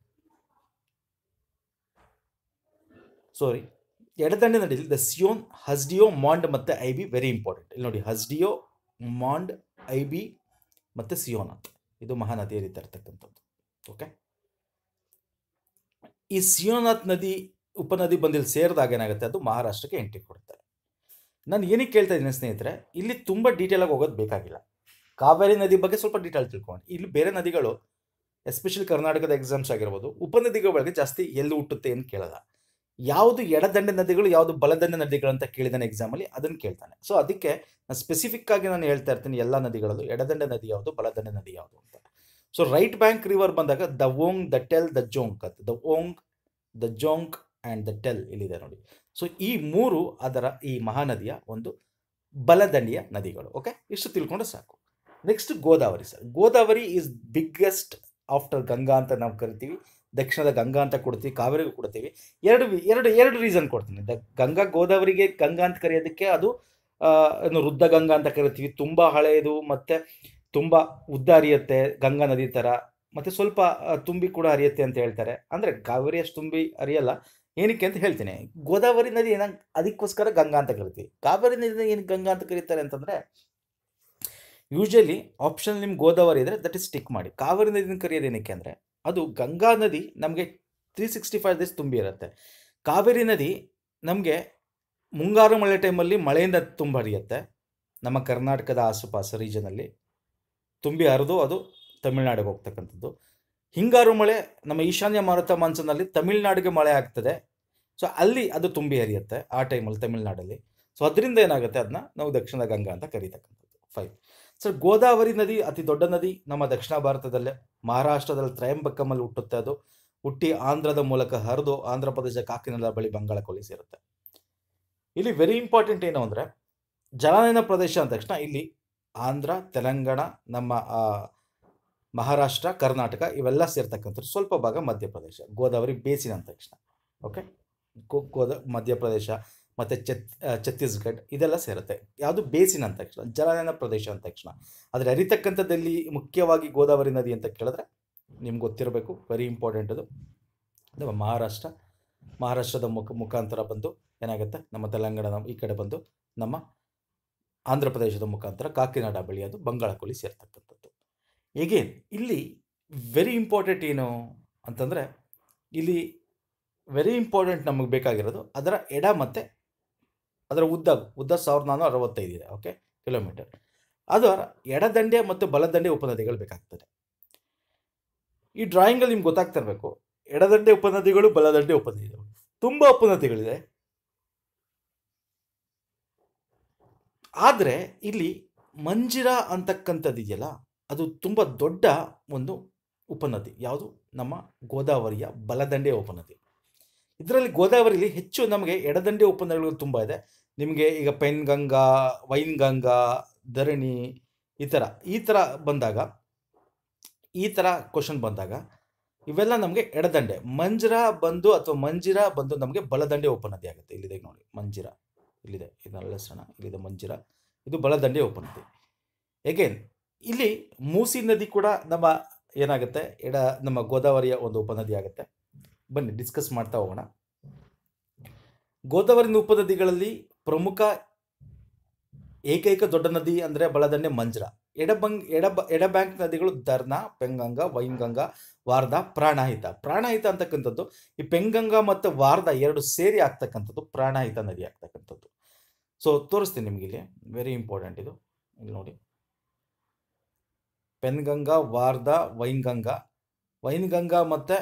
ಸಾರಿ ಎಡದಂಡೆ ನದಿಯಲ್ಲಿ ದ ಸಿಯೋನ್ ಹಸ್ಡಿಯೋ ಮಾಂಡ್ ಮತ್ತು ಐ ಬಿ ವೆರಿ ಇಂಪಾರ್ಟೆಂಟ್ ಇಲ್ಲಿ ನೋಡಿ ಹಸ್ಡಿಯೋ ಮಾಂಡ್ ಐ ಬಿ ಮತ್ತು ಸಿಯೋನಾಥ್ ಇದು ಮಹಾನದಿ ಹರಿತಾ ಇರ್ತಕ್ಕಂಥದ್ದು ಓಕೆ ಈ ಸಿಯೋನಾಥ್ ನದಿ ಉಪನದಿ ಬಂದಿಲ್ಲಿ ಸೇರಿದಾಗ ಏನಾಗುತ್ತೆ ಅದು ಮಹಾರಾಷ್ಟ್ರಕ್ಕೆ ಎಂಟ್ರಿ ಕೊಡುತ್ತೆ ನಾನು ಏನಕ್ಕೆ ಕೇಳ್ತಾ ಇದ್ದೀನಿ ಸ್ನೇಹಿತರೆ ಇಲ್ಲಿ ತುಂಬ ಡೀಟೇಲಾಗಿ ಹೋಗೋದು ಬೇಕಾಗಿಲ್ಲ ಕಾವೇರಿ ನದಿ ಬಗ್ಗೆ ಸ್ವಲ್ಪ ಡೀಟೇಲ್ ತಿಳ್ಕೊಂಡು ಇಲ್ಲಿ ಬೇರೆ ನದಿಗಳು ಎಸ್ಪೆಷಲಿ ಕರ್ನಾಟಕದ ಎಕ್ಸಾಮ್ಸ್ ಆಗಿರ್ಬೋದು ಉಪನದಿಗಳ ಬಗ್ಗೆ ಜಾಸ್ತಿ ಎಲ್ಲಿ ಹುಟ್ಟುತ್ತೆ ಅಂತ ಕೇಳಲ್ಲ ಯಾವುದು ಎಡದಂಡೆ ನದಿಗಳು ಯಾವುದು ಬಲದಂಡೆ ನದಿಗಳು ಅಂತ ಕೇಳಿದಾನೆ ಎಕ್ಸಾಮಲ್ಲಿ ಅದನ್ನು ಕೇಳ್ತಾನೆ ಸೊ ಅದಕ್ಕೆ ನಾನು ಸ್ಪೆಸಿಫಿಕ್ ಆಗಿ ನಾನು ಹೇಳ್ತಾ ಇರ್ತೀನಿ ಎಲ್ಲ ನದಿಗಳಲ್ಲೂ ಎಡದಂಡೆ ನದಿ ಯಾವುದು ಬಲದಂಡೆ ನದಿ ಯಾವುದು ಅಂತ ಸೊ ರೈಟ್ ಬ್ಯಾಂಕ್ ರಿವರ್ ಬಂದಾಗ the Ong the Tel the Jonk ಅಂತ the Ong the Jonk and the Tel ಇಲ್ಲಿದೆ ನೋಡಿ ಸೊ ಈ ಮೂರು ಅದರ ಈ ಮಹಾನದಿಯ ಒಂದು ಬಲದಂಡಿಯ ನದಿಗಳು ಓಕೆ ಇಷ್ಟು ತಿಳ್ಕೊಂಡ್ರೆ ಸಾಕು next Godavari sir Godavari is biggest after Ganga ಅಂತ ನಾವು ಕರಿತೀವಿ ದಕ್ಷಿಣದ ಗಂಗಾ ಅಂತ ಕೊಡ್ತೀವಿ ಕಾವೇರಿಗೂ ಕೊಡ್ತೀವಿ ಎರಡು ವಿ- ಎರಡು ಎರಡು ರೀಸನ್ ಕೊಡ್ತೀನಿ ದ ಗಂಗಾ ಗೋದಾವರಿಗೆ ಗಂಗಾ ಅಂತ ಕರೆಯೋದಕ್ಕೆ ಅದು ಆ, ಏನು ವೃದ್ಧ ಗಂಗಾ ಅಂತ ಕರಿತೀವಿ ತುಂಬ ಹಳೆಯದು ಮತ್ತು ತುಂಬ ಉದ್ದ ಹರಿಯುತ್ತೆ ಗಂಗಾ ನದಿ ಥರ ಮತ್ತು ಸ್ವಲ್ಪ ಆ, ತುಂಬಿ ಕೂಡ ಹರಿಯುತ್ತೆ ಅಂತ ಹೇಳ್ತಾರೆ ಅಂದರೆ ಕಾವೇರಿ ಅಷ್ಟು ತುಂಬಿ ಹರಿಯಲ್ಲ ಏನಕ್ಕೆ ಅಂತ ಹೇಳ್ತೀನಿ ಗೋದಾವರಿ ನದಿ ಏನ ಅದಕ್ಕೋಸ್ಕರ ಗಂಗಾ ಅಂತ ಕರಿತೀವಿ ಕಾವೇರಿ ನದಿ ಏನು ಗಂಗಾ ಅಂತ ಕರೀತಾರೆ ಅಂತಂದರೆ ಯೂಶಲಿ ಆಪ್ಷನ್ ನಿಮ್ಗೆ ಗೋದಾವರಿ ಇದ್ದರೆ ದಟ್ ಇಸ್ ಸ್ಟಿಕ್ ಮಾಡಿ ಕಾವೇರಿ ನದಿನ ಕರೆಯೋದು ಏನಕ್ಕೆ ಅಂದರೆ ಅದು ಗಂಗಾ ನದಿ ನಮಗೆ ತ್ರೀ ಸಿಕ್ಸ್ಟಿ ಫೈವ್ ಡೇಸ್ ತುಂಬಿ ಇರುತ್ತೆ ಕಾವೇರಿ ನದಿ ನಮಗೆ ಮುಂಗಾರು ಮಳೆ ಟೈಮಲ್ಲಿ ಮಳೆಯಿಂದ ತುಂಬ ಹರಿಯುತ್ತೆ ನಮ್ಮ ಕರ್ನಾಟಕದ ಆಸುಪಾಸು ರೀಜನಲ್ಲಿ ತುಂಬಿ ಹರಿದು ಅದು ತಮಿಳ್ನಾಡಿಗೆ ಹೋಗ್ತಕ್ಕಂಥದ್ದು ಹಿಂಗಾರು ಮಳೆ ನಮ್ಮ ಈಶಾನ್ಯ ಮಾರುತ ಮಾನ್ಸೂನಲ್ಲಿ ತಮಿಳ್ನಾಡಿಗೆ ಮಳೆ ಆಗ್ತದೆ ಸೊ ಅಲ್ಲಿ ಅದು ತುಂಬಿ ಹರಿಯುತ್ತೆ ಆ ಟೈಮಲ್ಲಿ ತಮಿಳ್ನಾಡಲ್ಲಿ ಸೊ ಅದರಿಂದ ಏನಾಗುತ್ತೆ ಅದನ್ನ ನಾವು ದಕ್ಷಿಣ ಗಂಗಾ ಅಂತ ಕರೀತಕ್ಕಂಥದ್ದು ಫೈವ್ ಸರ್ ಗೋದಾವರಿ ನದಿ ಅತಿ ದೊಡ್ಡ ನದಿ ನಮ್ಮ ದಕ್ಷಿಣ ಭಾರತದಲ್ಲೇ ಮಹಾರಾಷ್ಟ್ರದಲ್ಲಿ ತ್ರಯಂಬಕಮಲ್ಲಿ ಹುಟ್ಟುತ್ತೆ ಅದು ಹುಟ್ಟಿ ಆಂಧ್ರದ ಮೂಲಕ ಹರಿದು ಆಂಧ್ರ ಪ್ರದೇಶ ಕಾಕಿನೆಲ ಬಳಿ ಬಂಗಾಳ ಕೊಲ್ಲಿ ಸೇರುತ್ತೆ ಇಲ್ಲಿ ವೆರಿ ಇಂಪಾರ್ಟೆಂಟ್ ಏನು ಅಂದರೆ ಜಲಾನಯನ ಪ್ರದೇಶ ಅಂದ ತಕ್ಷಣ ಇಲ್ಲಿ ಆಂಧ್ರ ತೆಲಂಗಾಣ ನಮ್ಮ ಆ, ಮಹಾರಾಷ್ಟ್ರ ಕರ್ನಾಟಕ ಇವೆಲ್ಲ ಸೇರ್ತಕ್ಕಂಥದ್ದು ಸ್ವಲ್ಪ ಭಾಗ ಮಧ್ಯಪ್ರದೇಶ ಗೋದಾವರಿ ಬೇಸಿನ್ ಅಂದ ತಕ್ಷಣ ಓಕೆ ಗೋ ಗೋದ ಮಧ್ಯಪ್ರದೇಶ ಮತ್ತು ಛತ್ ಆ, ಛತ್ತೀಸ್ಗಢ ಇದೆಲ್ಲ ಸೇರುತ್ತೆ ಯಾವುದು ಬೇಸಿನ್ ಅಂದ ತಕ್ಷಣ ಜಲಾನಯನ ಪ್ರದೇಶ ಅಂದ ತಕ್ಷಣ ಆದರೆ ಹರಿತಕ್ಕಂಥದ್ದಲ್ಲಿ ಮುಖ್ಯವಾಗಿ ಗೋದಾವರಿ ನದಿ ಅಂತ ಕೇಳಿದ್ರೆ ನಿಮ್ಗೆ ಗೊತ್ತಿರಬೇಕು ವೆರಿ ಇಂಪಾರ್ಟೆಂಟ್ ಅದು ನಮ್ಮ ಮಹಾರಾಷ್ಟ್ರ ಮಹಾರಾಷ್ಟ್ರದ ಮುಖ ಮುಖಾಂತರ ಬಂದು ಏನಾಗುತ್ತೆ ನಮ್ಮ ತೆಲಂಗಾಣ ಈ ಕಡೆ ಬಂದು ನಮ್ಮ ಆಂಧ್ರ ಪ್ರದೇಶದ ಮುಖಾಂತರ ಕಾಕಿನಾಡ ಬಳಿ ಅದು ಬಂಗಾಳಕೊಲ್ಲಿ ಸೇರ್ತಕ್ಕಂಥದ್ದು ಎಗೇನ್ ಇಲ್ಲಿ ವೆರಿ ಇಂಪಾರ್ಟೆಂಟ್ ಏನು ಅಂತಂದರೆ ಇಲ್ಲಿ ವೆರಿ ಇಂಪಾರ್ಟೆಂಟ್ ನಮಗೆ ಬೇಕಾಗಿರೋದು ಅದರ ಎಡ ಮತ್ತು ಅದರ ಉದ್ದ ಉದ್ದ ಸಾವಿರದ ನಾನ್ನೂರ ಅರವತ್ತೈದು ಇದೆ ಓಕೆ ಕಿಲೋಮೀಟರ್ ಅದರ ಎಡದಂಡೆ ಮತ್ತು ಬಲದಂಡೆ ಉಪನದಿಗಳು ಬೇಕಾಗ್ತದೆ ಈ ಡ್ರಾಯಿಂಗಲ್ಲಿ ನಿಮ್ಗೆ ಗೊತ್ತಾಗ್ತಿರ್ಬೇಕು ಎಡದಂಡೆ ಉಪನದಿಗಳು ಬಲದಂಡೆ ಉಪನದಿಗಳು ತುಂಬ ಉಪನದಿಗಳಿದೆ ಆದರೆ ಇಲ್ಲಿ ಮಂಜಿರ ಅಂತಕ್ಕಂಥದ್ದಿದೆಯಲ್ಲ ಅದು ತುಂಬ ದೊಡ್ಡ ಒಂದು ಉಪನದಿ ಯಾವುದು ನಮ್ಮ ಗೋದಾವರಿಯ ಬಲದಂಡೆ ಉಪನದಿ ಇದರಲ್ಲಿ ಗೋದಾವರಿಲಿ ಹೆಚ್ಚು ನಮಗೆ ಎಡದಂಡೆ ಉಪನದಿಗಳು ತುಂಬ ಇದೆ ನಿಮಗೆ ಈಗ ಪೆನ್ಗಂಗಾ ವೈನ್ಗಂಗಾ ಧರಣಿ ಈ ಥರ ಈ ಥರ ಬಂದಾಗ ಈ ಥರ ಕ್ವಶನ್ ಬಂದಾಗ ಇವೆಲ್ಲ ನಮಗೆ ಎಡದಂಡೆ ಮಂಜಿರ ಬಂದು ಅಥವಾ ಮಂಜಿರ ಬಂದು ನಮಗೆ ಬಲದಂಡೆ ಉಪನದಿ ಆಗುತ್ತೆ ಇಲ್ಲಿದೆ ನೋಡಿ ಮಂಜಿರ ಇಲ್ಲಿದೆ ಇದನ್ನೆಲ್ಲ ಸಣ್ಣ ಇಲ್ಲಿದೆ ಮಂಜಿರ ಇದು ಬಲದಂಡೆ ಉಪನದಿ ಎಗೇನ್ ಇಲ್ಲಿ ಮೂಸಿ ನದಿ ಕೂಡ ನಮ್ಮ ಏನಾಗುತ್ತೆ ಎಡ ನಮ್ಮ ಗೋದಾವರಿಯ ಒಂದು ಉಪನದಿ ಆಗುತ್ತೆ ಬನ್ನಿ ಡಿಸ್ಕಸ್ ಮಾಡ್ತಾ ಹೋಗೋಣ ಗೋದಾವರಿ ಉಪನದಿಗಳಲ್ಲಿ ಪ್ರಮುಖ ಏಕೈಕ ದೊಡ್ಡ ನದಿ ಅಂದರೆ ಬಲದಂಡೆ ಮಂಜ್ರ ಎಡಬಂಗ್ ಎಡ ಎಡ ಬ್ಯಾಂಕ್ ನದಿಗಳು ಧರ್ನಾ ಪೆಂಗಂಗ ವೈನ್ಗಂಗ ವಾರ್ಧಾ ಪ್ರಾಣಾಹಿತ ಪ್ರಾಣಾಹಿತ ಅಂತಕ್ಕಂಥದ್ದು ಈ ಪೆಂಗಂಗ ಮತ್ತು ವಾರ್ಧಾ ಎರಡು ಸೇರಿ ಆಗ್ತಕ್ಕಂಥದ್ದು ಪ್ರಾಣಾಹಿತ ನದಿ ಆಗ್ತಕ್ಕಂಥದ್ದು ಸೊ ತೋರಿಸ್ತೀನಿ ನಿಮ್ಗೆ ಇಲ್ಲಿ ವೆರಿ ಇಂಪಾರ್ಟೆಂಟ್ ಇದು ಇಲ್ಲಿ ನೋಡಿ ಪೆನ್ಗಂಗಾ ವಾರ್ಧಾ ವೈನ್ಗಂಗಾ ವೈನ್ಗಂಗಾ ಮತ್ತು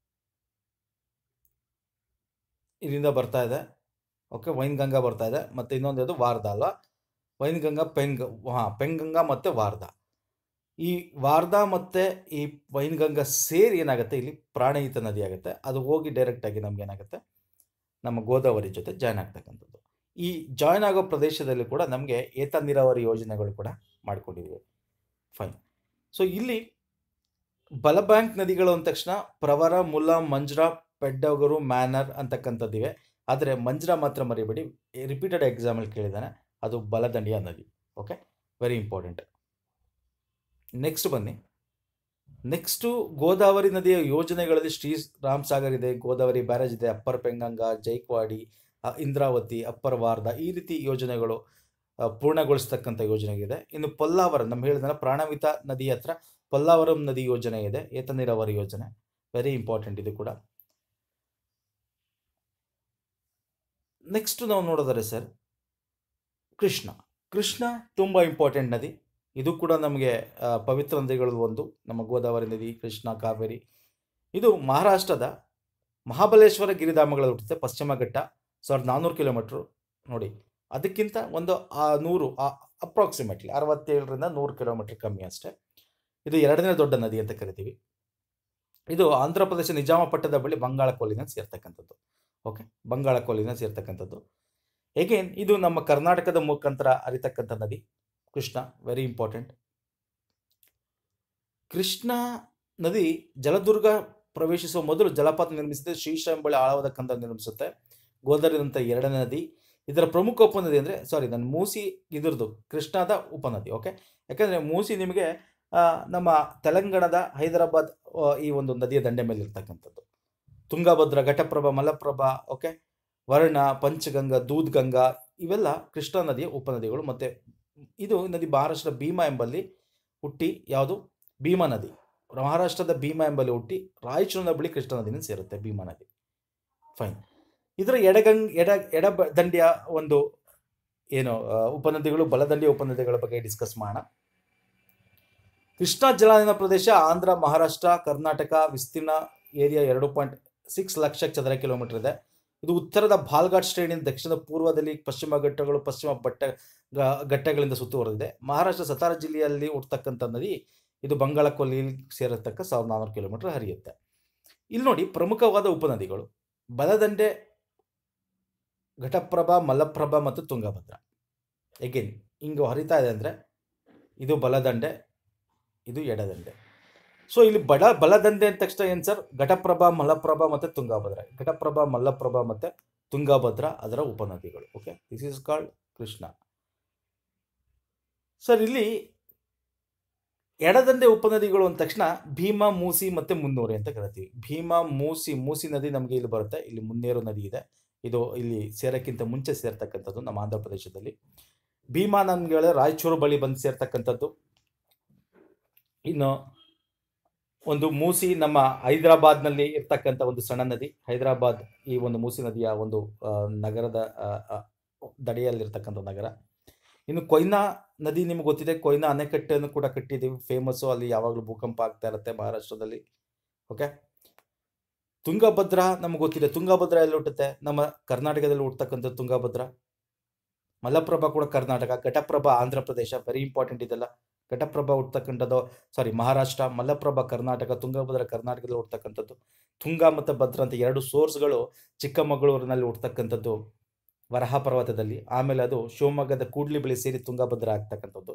ಇಲ್ಲಿಂದ ಬರ್ತಾ ಇದೆ ಓಕೆ ವೈನ್ಗಂಗಾ ಬರ್ತಾ ಇದೆ ಮತ್ತು ಇನ್ನೊಂದು ಅದು ವಾರ್ಧಾ ಅಲ್ವಾ ವೈನ್ಗಂಗಾ ಪೆಂಗ್ ಹಾಂ ಪೆಂಗಂಗಾ ಮತ್ತು ವಾರ್ಧಾ ಈ ವಾರ್ಧಾ ಮತ್ತು ಈ ವೈನ್ಗಂಗಾ ಸೇರಿ ಏನಾಗುತ್ತೆ ಇಲ್ಲಿ ಪ್ರಾಣಹಿತ ನದಿ ಆಗುತ್ತೆ ಅದು ಹೋಗಿ ಡೈರೆಕ್ಟಾಗಿ ನಮ್ಗೆ ಏನಾಗುತ್ತೆ ನಮ್ಮ ಗೋದಾವರಿ ಜೊತೆ ಜಾಯ್ನ್ ಆಗ್ತಕ್ಕಂಥದ್ದು ಈ ಜಾಯ್ನ್ ಆಗೋ ಪ್ರದೇಶದಲ್ಲಿ ಕೂಡ ನಮಗೆ ಏತ ನೀರಾವರಿ ಯೋಜನೆಗಳು ಕೂಡ ಮಾಡ್ಕೊಂಡಿದ್ದೀವಿ ಫೈನ್ ಸೊ ಇಲ್ಲಿ ಬಲ ಬ್ಯಾಂಕ್ ನದಿಗಳು ಅಂದ ತಕ್ಷಣ ಪ್ರವರ ಮುಲ್ಲಾ ಮಂಜ್ರಾ ಪೆಡ್ಡಗರು ಮ್ಯಾನರ್ ಅಂತಕ್ಕಂಥದ್ದಿವೆ ಆದರೆ ಮಂಜ್ರಾ ಮಾತ್ರ ಮರಿಬೇಡಿ ರಿಪೀಟೆಡ್ ಎಕ್ಸಾಮಲ್ಲಿ ಕೇಳಿದ್ದಾನೆ ಅದು ಬಲದಂಡಿಯ ನದಿ ಓಕೆ ವೆರಿ ಇಂಪಾರ್ಟೆಂಟ್ ನೆಕ್ಸ್ಟ್ ಬನ್ನಿ ನೆಕ್ಸ್ಟು ಗೋದಾವರಿ ನದಿಯ ಯೋಜನೆಗಳಲ್ಲಿ ಶ್ರೀ ರಾಮ್ ಸಾಗರ್ ಇದೆ ಗೋದಾವರಿ ಬ್ಯಾರೇಜ್ ಇದೆ ಅಪ್ಪರ್ ಪೆಂಗಂಗ ಜೈಕ್ವಾಡಿ ಅ, ಇಂದ್ರಾವತಿ ಅಪ್ಪರ್ ವಾರ್ಧಾ ಈ ರೀತಿ ಯೋಜನೆಗಳು ಆ, ಪೂರ್ಣಗೊಳಿಸ್ತಕ್ಕಂಥ ಯೋಜನೆ ಇದೆ ಇನ್ನು ಪೊಲ್ಲಾವರಂ ನಮ್ಮ ಹೇಳಿದ ಪ್ರಾಣವಿತ ನದಿ ಹತ್ರ ಪೊಲ್ಲಾವರಂ ನದಿ ಯೋಜನೆ ಇದೆ ಏತ ನೀರಾವರಿ ಯೋಜನೆ ವೆರಿ ಇಂಪಾರ್ಟೆಂಟ್ ಇದು ಕೂಡ ನೆಕ್ಸ್ಟ್ ನಾವು ನೋಡೋದಾರೆ ಸರ್ ಕೃಷ್ಣ ಕೃಷ್ಣ ತುಂಬ ಇಂಪಾರ್ಟೆಂಟ್ ನದಿ ಇದು ಕೂಡ ನಮಗೆ ಆ, ಪವಿತ್ರ ನದಿಗಳಲ್ಲಿ ಒಂದು ನಮ್ಮ ಗೋದಾವರಿ ನದಿ ಕೃಷ್ಣ ಕಾವೇರಿ ಇದು ಮಹಾರಾಷ್ಟ್ರದ ಮಹಾಬಲೇಶ್ವರ ಗಿರಿಧಾಮಗಳಲ್ಲಿ ಹುಟ್ಟುತ್ತೆ ಪಶ್ಚಿಮ ಘಟ್ಟ ಸಾವಿರದ ನಾನ್ನೂರು ಕಿಲೋಮೀಟ್ರು ನೋಡಿ ಅದಕ್ಕಿಂತ ಒಂದು ಆ ನೂರು ಅಪ್ರಾಕ್ಸಿಮೇಟ್ಲಿ ಅರವತ್ತೇಳರಿಂದ ನೂರು ಕಿಲೋಮೀಟ್ರ್ ಕಮ್ಮಿ ಅಷ್ಟೇ ಇದು ಎರಡನೇ ದೊಡ್ಡ ನದಿ ಅಂತ ಕರಿತೀವಿ ಇದು ಆಂಧ್ರ ಪ್ರದೇಶ ನಿಜಾಮಪಟ್ಟದ ಬಳಿ ಬಂಗಾಳ ಕೊಲ್ಲಿನ ಸೇರ್ತಕ್ಕಂಥದ್ದು ಓಕೆ ಬಂಗಾಳ ಕೊಲ್ಲಿನ ಸೇರ್ತಕ್ಕಂಥದ್ದು ಎಗೇನ್ ಇದು ನಮ್ಮ ಕರ್ನಾಟಕದ ಮುಖಾಂತರ ಹರಿತಕ್ಕಂಥ ನದಿ ಕೃಷ್ಣ ವೆರಿ ಇಂಪಾರ್ಟೆಂಟ್ ಕೃಷ್ಣ ನದಿ ಜಲದುರ್ಗ ಪ್ರವೇಶಿಸುವ ಮೊದಲು ಜಲಪಾತ ನಿರ್ಮಿಸಿದೆ ಶ್ರೀಶೈಲ ಬಳಿ ಆಳವಾದ ಕಂದ ನಿರ್ಮಿಸುತ್ತೆ ಗೋದಾವರಿದಂಥ ಎರಡನೇ ನದಿ ಇದರ ಪ್ರಮುಖ ಉಪನದಿ ಅಂದರೆ ಸಾರಿ ನಾನು ಮೂಸಿ ಇದ್ರದ್ದು ಕೃಷ್ಣದ ಉಪನದಿ ಓಕೆ ಯಾಕಂದರೆ ಮೂಸಿ ನಿಮಗೆ ಆ, ನಮ್ಮ ತೆಲಂಗಾಣದ ಹೈದರಾಬಾದ್ ಆ, ಈ ಒಂದು ನದಿಯ ದಂಡೆ ಮೇಲೆ ಇರ್ತಕ್ಕಂಥದ್ದು ತುಂಗಭದ್ರಾ ಘಟಪ್ರಭಾ ಮಲಪ್ರಭಾ ಓಕೆ ವರ್ಣ ಪಂಚಗಂಗಾ ದೂದ್ಗಂಗಾ ಇವೆಲ್ಲ ಕೃಷ್ಣಾ ನದಿಯ ಉಪನದಿಗಳು ಮತ್ತು ಇದು ನದಿ ಮಹಾರಾಷ್ಟ್ರದ ಭೀಮಾ ಎಂಬಲ್ಲಿ ಹುಟ್ಟಿ ಯಾವುದು ಭೀಮಾ ನದಿ ಮಹಾರಾಷ್ಟ್ರದ ಭೀಮಾ ಎಂಬಲ್ಲಿ ಹುಟ್ಟಿ ರಾಯಚೂರಿನ ಬಳಿ ಕೃಷ್ಣಾ ನದಿನ ಸೇರುತ್ತೆ ಭೀಮಾ ನದಿ ಫೈನ್ ಇದರ ಎಡಗಂಗ್ ಎಡ ಎಡ ಬ- ದಂಡೆಯ ಒಂದು ಏನು ಆ, ಉಪನದಿಗಳು ಬಲದಂಡೆಯ ಉಪನದಿಗಳ ಬಗ್ಗೆ ಡಿಸ್ಕಸ್ ಮಾಡೋಣ ಕೃಷ್ಣಾ ಜಲಾನಯನ ಪ್ರದೇಶ ಆಂಧ್ರ ಮಹಾರಾಷ್ಟ್ರ ಕರ್ನಾಟಕ ವಿಸ್ತೀರ್ಣ ಏರಿಯಾ ಎರಡು ಪಾಯಿಂಟ್ ಸಿಕ್ಸ್ ಲಕ್ಷ ಚದರ ಕಿಲೋಮೀಟರ್ ಇದೆ ಇದು ಉತ್ತರದ ಬಾಲ್ಘಾಟ್ ಶ್ರೇಣಿಯಿಂದ ದಕ್ಷಿಣದ ಪೂರ್ವದಲ್ಲಿ ಪಶ್ಚಿಮ ಘಟ್ಟಗಳು ಪಶ್ಚಿಮ ಬಟ್ಟ ಗ- ಘಟ್ಟಗಳಿಂದ ಸುತ್ತುವರೆದಿದೆ ಮಹಾರಾಷ್ಟ್ರ ಸತಾರ ಜಿಲ್ಲೆಯಲ್ಲಿ ಹುಟ್ಟತಕ್ಕಂಥ ನದಿ ಇದು ಬಂಗಾಳ ಕೊಲ್ಲಿಯಲ್ಲಿ ಸೇರತಕ್ಕ ಸಾವಿರದ ನಾನ್ನೂರು ಕಿಲೋಮೀಟರ್ ಹರಿಯುತ್ತೆ ಇಲ್ಲಿ ನೋಡಿ ಪ್ರಮುಖವಾದ ಉಪನದಿಗಳು ಬಲದಂಡೆ ಘಟಪ್ರಭಾ ಮಲಪ್ರಭಾ ಮತ್ತು ತುಂಗಭದ್ರಾ ಎಗೇನ್ ಹಿಂಗೆ ಹರಿತಾ ಇದೆ ಅಂದರೆ ಇದು ಬಲದಂಡೆ ಇದು ಎಡದಂಡೆ ಸೊ ಇಲ್ಲಿ ಬಡ ಬಲದಂಡೆ ಅಂದ ತಕ್ಷಣ ಏನು ಸರ್ ಘಟಪ್ರಭಾ ಮಲಪ್ರಭಾ ಮತ್ತು ತುಂಗಾಭದ್ರಾ ಘಟಪ್ರಭಾ ಮಲ್ಲಪ್ರಭಾ ಮತ್ತು ತುಂಗಾಭದ್ರಾ ಅದರ ಉಪನದಿಗಳು okay this is called Krishna sir ಇಲ್ಲಿ ಎಡದಂಡೆ ಉಪನದಿಗಳು ಅಂದ ತಕ್ಷಣ ಭೀಮಾ ಮೂಸಿ ಮತ್ತು ಮುನ್ನೂರಿ ಅಂತ ಕರಿತೀವಿ ಭೀಮಾ ಮೂಸಿ ಮೂಸಿ ನದಿ ನಮಗೆ ಇಲ್ಲಿ ಬರುತ್ತೆ ಇಲ್ಲಿ ಮುನ್ನೇರು ನದಿ ಇದೆ ಇದು ಇಲ್ಲಿ ಸೇರಕ್ಕಿಂತ ಮುಂಚೆ ಸೇರ್ತಕ್ಕಂಥದ್ದು ನಮ್ಮ ಆಂಧ್ರ ಪ್ರದೇಶದಲ್ಲಿ ಭೀಮಾ ನಮ್ಗೆ ರಾಯಚೂರು ಬಳಿ ಬಂದು ಸೇರ್ತಕ್ಕಂಥದ್ದು ಇನ್ನು ಒಂದು ಮೂಸಿ ನಮ್ಮ ಹೈದರಾಬಾದ್ನಲ್ಲಿ ಇರ್ತಕ್ಕಂಥ ಒಂದು ಸಣ್ಣ ನದಿ ಹೈದರಾಬಾದ್ ಈ ಒಂದು ಮೂಸಿ ನದಿಯ ಒಂದು ಆ, ನಗರದ ಆ, ಆ, ದಡೆಯಲ್ಲಿರ್ತಕ್ಕಂಥ ನಗರ ಇನ್ನು ಕೊಯ್ನಾ ನದಿ ನಿಮ್ಗೆ ಗೊತ್ತಿದೆ ಕೊಯ್ನಾ ಅಣೆಕಟ್ಟನ್ನು ಕೂಡ ಕಟ್ಟಿದ್ದೀವಿ ಫೇಮಸ್ಸು ಅಲ್ಲಿ ಯಾವಾಗಲೂ ಭೂಕಂಪ ಆಗ್ತಾ ಇರುತ್ತೆ ಮಹಾರಾಷ್ಟ್ರದಲ್ಲಿ ಓಕೆ ತುಂಗಭದ್ರಾ ನಮ್ಗೆ ಗೊತ್ತಿದೆ ತುಂಗಭದ್ರಾ ಎಲ್ಲಿ ಹುಟ್ಟುತ್ತೆ ನಮ್ಮ ಕರ್ನಾಟಕದಲ್ಲಿ ಹುಟ್ಟತಕ್ಕಂಥ ತುಂಗಭದ್ರಾ ಮಲಪ್ರಭಾ ಕೂಡ ಕರ್ನಾಟಕ ಘಟಪ್ರಭಾ ಆಂಧ್ರ ಪ್ರದೇಶ ವೆರಿ ಇಂಪಾರ್ಟೆಂಟ್ ಇದೆಲ್ಲ ಘಟಪ್ರಭಾ ಹುಟ್ಟತಕ್ಕಂಥದ್ದು ಸಾರಿ ಮಹಾರಾಷ್ಟ್ರ ಮಲಪ್ರಭಾ ಕರ್ನಾಟಕ ತುಂಗಭದ್ರಾ ಕರ್ನಾಟಕದಲ್ಲಿ ಹುಟ್ಟತಕ್ಕಂಥದ್ದು ತುಂಗ ಮತ್ತು ಭದ್ರಾ ಅಂತ ಎರಡು ಸೋರ್ಸ್ಗಳು ಚಿಕ್ಕಮಗಳೂರಿನಲ್ಲಿ ಹುಟ್ಟತಕ್ಕಂಥದ್ದು ವರಹ ಪರ್ವತದಲ್ಲಿ ಆಮೇಲೆ ಅದು ಶಿವಮೊಗ್ಗದ ಕೂಡ್ಲಿ ಬಳಿ ಸೇರಿ ತುಂಗಭದ್ರಾ ಆಗ್ತಕ್ಕಂಥದ್ದು